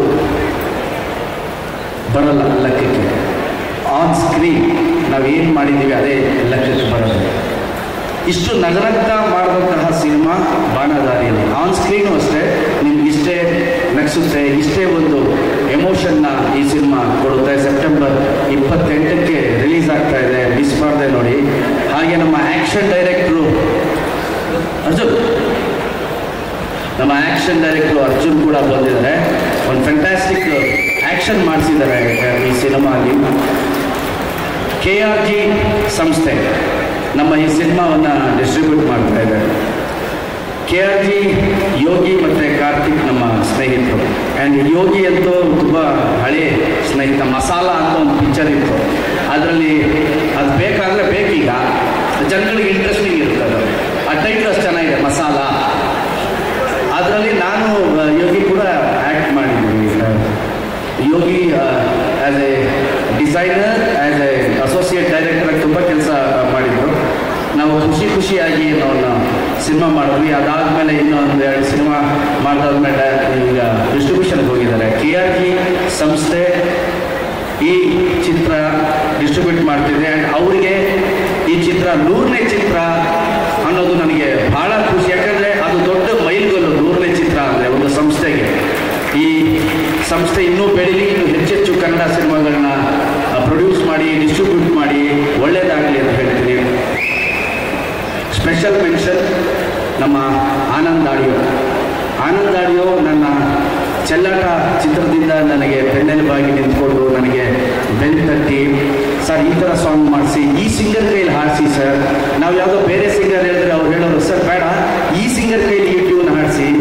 ಬರಲ್ಲ ಲೆಕ್ಕಕ್ಕೆ ಆನ್ ಸ್ಕ್ರೀನ್ ನಾವೇನು ಮಾಡಿದ್ದೀವಿ ಅದೇ ಲೆಕ್ಕಕ್ಕೆ ಬರೋದು ಇಷ್ಟು ನಗನಗ್ತ ಮಾಡಿದಂತಹ ಸಿನಿಮಾ ಬಾಣದಾರಿಯಲ್ಲಿ ಆನ್ ಸ್ಕ್ರೀನು ಅಷ್ಟೇ ನಿಮ್ಗೆ ಇಷ್ಟೇ ನಗಿಸುತ್ತೆ ಇಷ್ಟೇ ಒಂದು ಎಮೋಷನ್ನ ಈ ಸಿನಿಮಾ ಕೊಡುತ್ತೆ ಸೆಪ್ಟೆಂಬರ್ ಇಪ್ಪತ್ತೆಂಟಕ್ಕೆ ರಿಲೀಸ್ ಆಗ್ತಾ ಇದೆ ಮಿಸ್ ಮಾಡದೆ ನೋಡಿ ಹಾಗೆ ನಮ್ಮ ಆ್ಯಕ್ಷನ್ ಡೈರೆಕ್ಟ್ರು ಅರ್ಜುನ್ ನಮ್ಮ ಆ್ಯಕ್ಷನ್ ಡೈರೆಕ್ಟ್ರು ಅರ್ಜುನ್ ಕೂಡ ಬಂದಿದ್ದಾರೆ ಒಂದು ಫ್ಯಾಂಟಾಸ್ಟಿಕ್ ಆ್ಯಕ್ಷನ್ ಮಾಡಿಸಿದ್ದಾರೆ ಈ ಸಿನಿಮಾಲಿ ಕೆ ಆರ್ ಜಿ ಸಂಸ್ಥೆ ನಮ್ಮ ಈ ಸಿನಿಮಾವನ್ನು ಡಿಸ್ಟ್ರಿಬ್ಯೂಟ್ ಮಾಡ್ತಾ ಇದ್ದಾರೆ ಕೆ ಆರ್ ಜಿ ಯೋಗಿ ಮತ್ತು ಕಾರ್ತಿಕ್ ನಮ್ಮ ಸ್ನೇಹಿತರು ಆ್ಯಂಡ್ ಯೋಗಿ ಅಂತೂ ತುಂಬ ಹಳೆ ಸ್ನೇಹಿತ ಮಸಾಲ ಅಂತ ಒಂದು ಪಿಕ್ಚರ್ ಇತ್ತು ಅದರಲ್ಲಿ ಅದು ಬೇಕಾದರೆ ಬೇಕೀಗ ಜನಗಳಿಗೆ ಇಂಟ್ರೆಸ್ಟಿಂಗ್ ಇರ್ತದೆ ಆ ಟೈಟ್ಲ್ ಅಷ್ಟು ಚೆನ್ನಾಗಿದೆ ಮಸಾಲ ಅದರಲ್ಲಿ ನಾನು ಆ, ಯೋಗಿ ಕೂಡ ಆ್ಯಕ್ಟ್ ಮಾಡಿದ್ದೀನಿ ಆ, Yogi as a designer as a associate director ತುಂಬ ಕೆಲಸ ಮಾಡಿದರು ನಾವು ಖುಷಿ ಖುಷಿಯಾಗಿ ನಾವು ಸಿನಿಮಾ ಮಾಡಿದ್ವಿ ಅದಾದಮೇಲೆ ಇನ್ನೊಂದು ಎರಡು ಸಿನಿಮಾ ಮಾಡಿದಾದ್ಮೇಲೆ ಈಗ ಡಿಸ್ಟ್ರಿಬ್ಯೂಷನ್ಗೆ ಹೋಗಿದ್ದಾರೆ ಕೆ ಆರ್ ಜಿ ಸಂಸ್ಥೆ ಈ ಚಿತ್ರ ಡಿಸ್ಟ್ರಿಬ್ಯೂಟ್ ಮಾಡ್ತಿದೆ ಆ್ಯಂಡ್ ಅವರಿಗೆ ಈ ಚಿತ್ರ ನೂರನೇ ಚಿತ್ರ ಅನ್ನೋದು ನನಗೆ ಬಹಳ ಖುಷಿ ಯಾಕಂದರೆ ಅದು ದೊಡ್ಡ ಮೈಲ್ಗಲ್ಲು ನೂರನೇ ಚಿತ್ರ ಅಂದರೆ ಒಂದು ಸಂಸ್ಥೆಗೆ ಈ ಸಂಸ್ಥೆ ಇನ್ನೂ ಬೆಳೀಲಿ ಇನ್ನೂ ಹೆಚ್ಚೆಚ್ಚು ಕನ್ನಡ ಸಿನಿಮಾಗಳನ್ನ ಪ್ರೊಡ್ಯೂಸ್ ಮಾಡಿ ಡಿಸ್ಟ್ರಿಬ್ಯೂಟ್ ಮಾಡಿ ಒಳ್ಳೆಯದಾಗಲಿ ಅಂತ ಹೇಳ್ತೀನಿ ಸ್ಪೆಷಲ್ ಮೆನ್ಷನ್ ನಮ್ಮ ಆನಂದ್ ಆಡಿಯೋ ಆನಂದ್ ಆಡಿಯೋ ನನ್ನ ಚೆಲ್ಲಾಟ ಚಿತ್ರದಿಂದ ನನಗೆ ಬೆನ್ನೆಲುಬಾಗಿ ನಿಂತ್ಕೊಂಡು ನನಗೆ ಬೆನ್ ತಟ್ಟಿ ಸರ್ ಈ ಥರ ಸಾಂಗ್ ಮಾಡಿಸಿ ಈ ಸಿಂಗರ್ ಕೈಲಿ ಹಾಡಿಸಿ ಸರ್ ನಾವು ಯಾವುದೋ ಬೇರೆ ಸಿಂಗರ್ ಹೇಳಿದ್ರೆ ಅವ್ರು ಹೇಳೋರು ಸರ್ ಬೇಡ ಈ ಸಿಂಗರ್ ಕೈಲಿ ಈ ಟ್ಯೂನ್ ಹಾಡಿಸಿ ತುಂಬ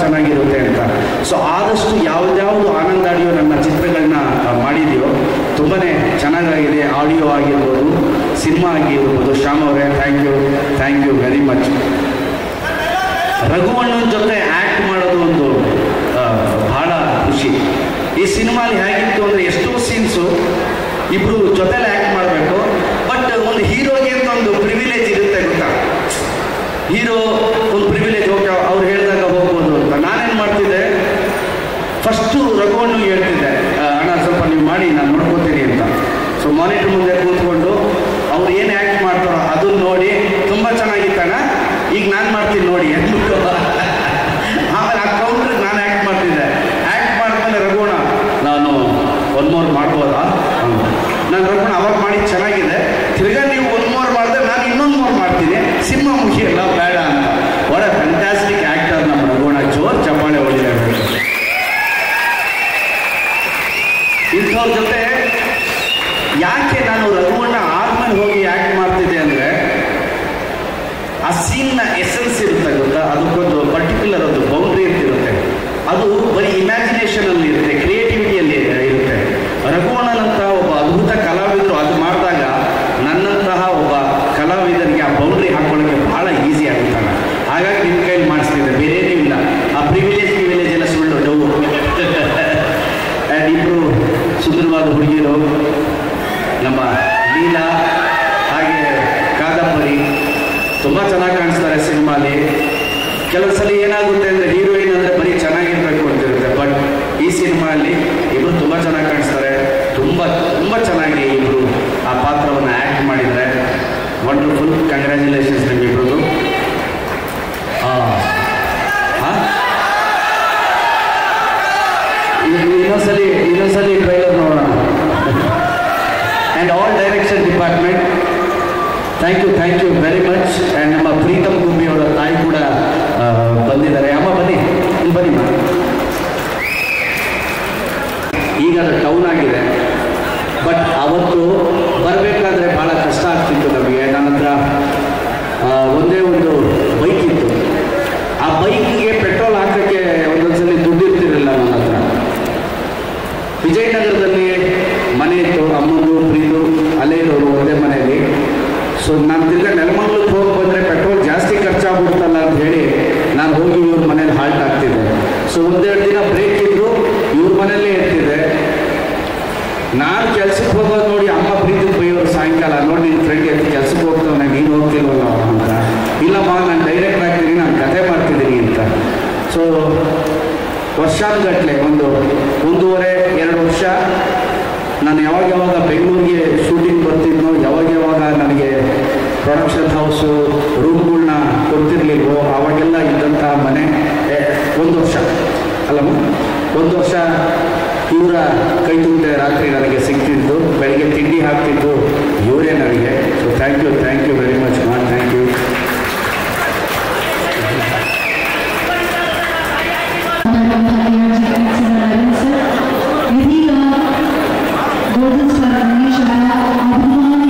ಚೆನ್ನಾಗಿರುತ್ತೆ ಅಂತ ಸೊ ಆದಷ್ಟು ಯಾವ್ದ್ಯಾವುದು ಆನಂದ್ ಆಡಿಯೋ ನನ್ನ ಚಿತ್ರಗಳನ್ನ ಮಾಡಿದೆಯೋ ತುಂಬಾ ಚೆನ್ನಾಗಾಗಿದೆ ಆಡಿಯೋ ಆಗಿರ್ಬೋದು ಸಿನಿಮಾ ಆಗಿರ್ಬೋದು ಶ್ಯಾಮ್ ಅವರೇ thank you thank you very much ರಘುವಣ್ಣನ ಜೊತೆ ಆ್ಯಕ್ಟ್ ಮಾಡೋದು ಒಂದು ಆ, ಬಹಳ ಖುಷಿ ಈ ಸಿನಿಮಾಲಿ ಹೇಗಿತ್ತು ಅಂದರೆ ಎಷ್ಟೋ ಸೀನ್ಸು ಇಬ್ಬರು ಜೊತೆಲಿ ಆ್ಯಕ್ಟ್ ಮಾಡಬೇಕು ಬಟ್ ಒಂದು ಹೀರೋಗೆ ಅಂತ ಒಂದು ಪ್ರಿವಿಲೇಜ್ ಇರುತ್ತೆ ಗೊತ್ತಾ ಹೀರೋ ಒಂದು ಪ್ರಿವಿಲೇಜ್ ಹೋಗಿ ಅವ್ರು ಹೇಳಿದಾಗ ಹೋಗ್ಬೋದು ಅಂತ ನಾನೇನು ಮಾಡ್ತಿದ್ದೆ ಫಸ್ಟು ರಘುವಣ್ಣಗೆ ಹೇಳ್ತಿದ್ದೆ ಆ, ಅಣ್ಣ ಸ್ವಲ್ಪ ನೀವು ಮಾಡಿ ನಾನು ನೋಡ್ಕೋತೀನಿ ಅಂತ ಸೊ ಮಾನಿಟರ್ ಮುಂದೆ ಕೂತ್ಕೊಂಡು ಅವ್ರು ಏನು ಆ್ಯಕ್ಟ್ ಮಾಡ್ತಾರೋ ಅದನ್ನ ನೋಡಿ ತುಂಬ ಚೆನ್ನಾಗಿತ್ತಣ್ಣ ಈಗ ನಾನು ಮಾಡ್ತೀನಿ ನೋಡಿ ಅಂದ್ಬಿಟ್ಟು ಆಮೇಲೆ ಆ ಕೌಂಟ್ರಿಗೆ ನಾನು ಆ್ಯಕ್ಟ್ ಮಾಡ್ತಿದ್ದೆ ಆ್ಯಕ್ಟ್ ಮಾಡಿದ್ಮೇಲೆ ರಘುವಣ್ಣ ನಾನು ಒನ್ ಮೋರ್ ಮಾಡ್ಬೋದಾ ಅಂದ. ನಾನು ರಘುವಣ್ಣ ಅವಾಗ ಮಾಡಿ ಚೆನ್ನಾಗಿದೆ ತಿರ್ಗಾ ನೀವು ಒನ್ ಮೋರ್ ಮಾಡಿದ್ರೆ ನಾನು ಇನ್ನೊಂದು ಮೋರ್ ಮಾಡ್ತೀನಿ ಸಿನಿಮಾ ಮುಗಿಯಲ್ಲ ಬೇಡ ಅಂತ ಒಳ ಫ್ಯಾಂಟಾಸ್ಟಿಕ್ ಆ್ಯಕ್ಟರ್ ನಮ್ಮ ರಘುವಣ್ಣ ಜೋರ್ ಚಪ್ಪಾಳೆ ಹೊಡಿಲೇಬೇಕು ಇಂಥವ್ರ ಜೊತೆ ಯಾಕೆ ನಾನು ರಘುವಣ್ಣ ಆದ್ಮೇಲೆ ಹೋಗಿ ಆ್ಯಕ್ಟ್ ಮಾಡ್ತಿದ್ದೆ ಅಂದರೆ ಆ ಸೀನ್ನ ಎಸೆನ್ಸ್ ಇರುತ್ತೆ ಗೊತ್ತಾ ಅದಕ್ಕೊಂದು ಪರ್ಟಿಕ್ಯುಲರ್ ಒಂದು ಬೌಂಡ್ರಿ ಅಂತ ಇರುತ್ತೆ ಅದು ಬರೀ ಇಮ್ಯಾಜಿನೇಷನ್ ಅಲ್ಲಿ ಇರುತ್ತೆ ಕ್ರಿಯೇಟಿವಿಟಿಯಲ್ಲಿ ಇರುತ್ತೆ ರಘುವಣ್ಣನಂತ ಒಬ್ಬ ಅದ್ಭುತ ಕಲಾವಿದರು ಅದು ಮಾಡಿದಾಗ ನನ್ನಂತಹ ಒಬ್ಬ ಕಲಾವಿದರಿಗೆ ಆ ಬೌಂಡ್ರಿ ಹಾಕೊಳ್ಳೋಕ್ಕೆ ಬಹಳ ಈಸಿ ಆಗುತ್ತಲ್ಲ ಹಾಗಾಗಿ ನಿಮ್ಮ ಕೈಲಿ ಮಾಡಿಸ್ತಿದ್ದೆ ಬೇರೆ ಏನೂ ಇಲ್ಲ ಆ ಪ್ರಿವಿಲೇಜ್ ಪ್ರಿವಿಲೇಜ್ ಎಲ್ಲ ಸುಳ್ಳು ನೋವು ಆ್ಯಂಡ್ ಇಬ್ಬರು ಸುಂದರವಾದ ಹುಡುಗಿಯರು ನಮ್ಮ ಲೀಲಾ ಹಾಗೆ ಕಾದಂಬರಿ ತುಂಬ ಚೆನ್ನಾಗಿ ಕಾಣಿಸ್ತಾರೆ ಸಿನಿಮಾಲಿ ಕೆಲವು ಸಲ ಏನಾಗುತ್ತೆ ಅಂದರೆ ಹೀರೋಯಿನ್ ಅಂದರೆ ಬರೀ ಚೆನ್ನಾಗಿರ್ಬೇಕು ಅಂತಿರುತ್ತೆ ಬಟ್ ಈ ಸಿನಿಮಾಲಿ ಇಬ್ಬರು ತುಂಬ ಚೆನ್ನಾಗಿ ಕಾಣಿಸ್ತಾರೆ ತುಂಬ ತುಂಬ ಚೆನ್ನಾಗಿ ಇಬ್ಬರು ಆ ಪಾತ್ರವನ್ನು ಆ್ಯಕ್ಟ್ ಮಾಡಿದ್ದಾರೆ ವಂಡರ್ಫುಲ್ ಕಂಗ್ರ್ಯಾಚುಲೇಷನ್ಸ್ ನಿಮ್ಮಿಬ್ಬರದು ಇನ್ನೊಂದ್ಸಲಿ ಇನ್ನೊಂದ್ಸಲಿ ಟ್ರೈಲರ್ ನೋಡೋಣ and all direction department thank you thank you very much and ನಮ್ಮ ಪ್ರೀತಮ್ ಗುಬ್ಬಿ ಅವರ ತಾಯಿ ಕೂಡ ಆ, ಬಂದಿದ್ದಾರೆ ಅಮ್ಮ ಬನ್ನಿ ಇಲ್ಲಿ ಬನ್ನಿ ಅಮ್ಮ. ಈಗ ಅದು ಟೌನ್ ಆಗಿದೆ ಬಟ್ ಅವತ್ತು ಬರಬೇಕಾದ್ರೆ ಭಾಳ ಕಷ್ಟ ಆಗ್ತಿತ್ತು ನಮಗೆ ನನ್ನ ಹತ್ರ ಆ, ಒಂದೇ ಒಂದು ಬೈಕ್ ಇತ್ತು ಆ ಬೈಕಿಗೆ ಪೆಟ್ರೋಲ್ ಹಾಕೋಕ್ಕೆ ಒಂದೊಂದ್ಸಲಿ ದುಡ್ಡು ಇರ್ತಿರಲಿಲ್ಲ ನನ್ನ ಹತ್ರ ವಿಜಯನಗರದಲ್ಲಿ ಮನೆ ಇತ್ತು ಅಮ್ಮಂದು ಪ್ರೀತು ಅಲ್ಲೇ ಇರೋರು ಒಂದೇ ಮನೆಯಲ್ಲಿ ಸೊ ನಾನು ತಿರ್ಗಾ ನೆಲಮಂಗ್ಲಕ್ಕೆ ಹೋಗಿ ಬಂದರೆ ಪೆಟ್ರೋಲ್ ಜಾಸ್ತಿ ಖರ್ಚಾಗ್ಬಿಡುತ್ತಲ್ಲ ಅಂತ ಹೇಳಿ ನಾನು ಹೋಗಿ ಇವ್ರ ಮನೇಲಿ ಹಾಲ್ಟ್ ಆಗ್ತಿದ್ದೆ ಸೊ ಒಂದೆರಡು ದಿನ ಬ್ರೇಕ್ ಇದ್ದು ಇವ್ರ ಮನೆಯಲ್ಲೇ ಇರ್ತಿದ್ದೆ ನಾನು ಕೆಲ್ಸಕ್ಕೆ ಹೋಗೋದು ನೋಡಿ ಅಮ್ಮ ಪ್ರೀತಿ ಬೈಯೋರು ಸಾಯಂಕಾಲ ನೋಡಿ ನಿನ್ನ ಫ್ರೆಂಡ್ ಎದ್ದು ಕೆಲ್ಸಕ್ಕೆ ಹೋಗ್ತಾನೆ ನೀನು ಹೋಗ್ತಿಲ್ವಲ್ಲ ಅಂತ ಇಲ್ಲಮ್ಮ ನಾನು ಡೈರೆಕ್ಟ್ ಆಗ್ತೀನಿ ನಾನು ಕತೆ ಮಾಡ್ತಿದ್ದೀನಿ ಅಂತ ಸೊ ವರ್ಷಾನುಗಟ್ಟಲೆ ಒಂದು ಒಂದೂವರೆ ಎರಡು ವರ್ಷ ನಾನು ಯಾವಾಗ ಯಾವಾಗ ಬೆಂಗಳೂರಿಗೆ ಶೂಟಿಂಗ್ ಬರ್ತಿದ್ನೋ ಯಾವಾಗ ಯಾವಾಗ ನನಗೆ ಪ್ರೊಡಕ್ಷನ್ ಹೌಸು ರೂಮ್ಗಳ್ನ ಕೊಡ್ತಿರ್ಲಿಲ್ವೋ ಅವಾಗೆಲ್ಲ ಇದ್ದಂತಹ ಮನೆ ಏ, ಒಂದು ವರ್ಷ ಅಲ್ಲಮ್ಮ ಒಂದು ವರ್ಷ ಇವರ ಕೈ ತುಂಬಿದೆ ರಾತ್ರಿ ನನಗೆ ಸಿಗ್ತಿದ್ದು ಬೆಳಿಗ್ಗೆ ತಿಂಡಿ ಹಾಕ್ತಿದ್ದು ಇವರೇ ನನಗೆ so thank you thank you very much ಮಾ ಥ್ಯಾಂಕ್ ಯು ಇದೀಗ ಗೋಲ್ಡನ್ ಸ್ಟಾರ್ ಗಣೇಶ್ ಅವರ ಅಭಿಮಾನ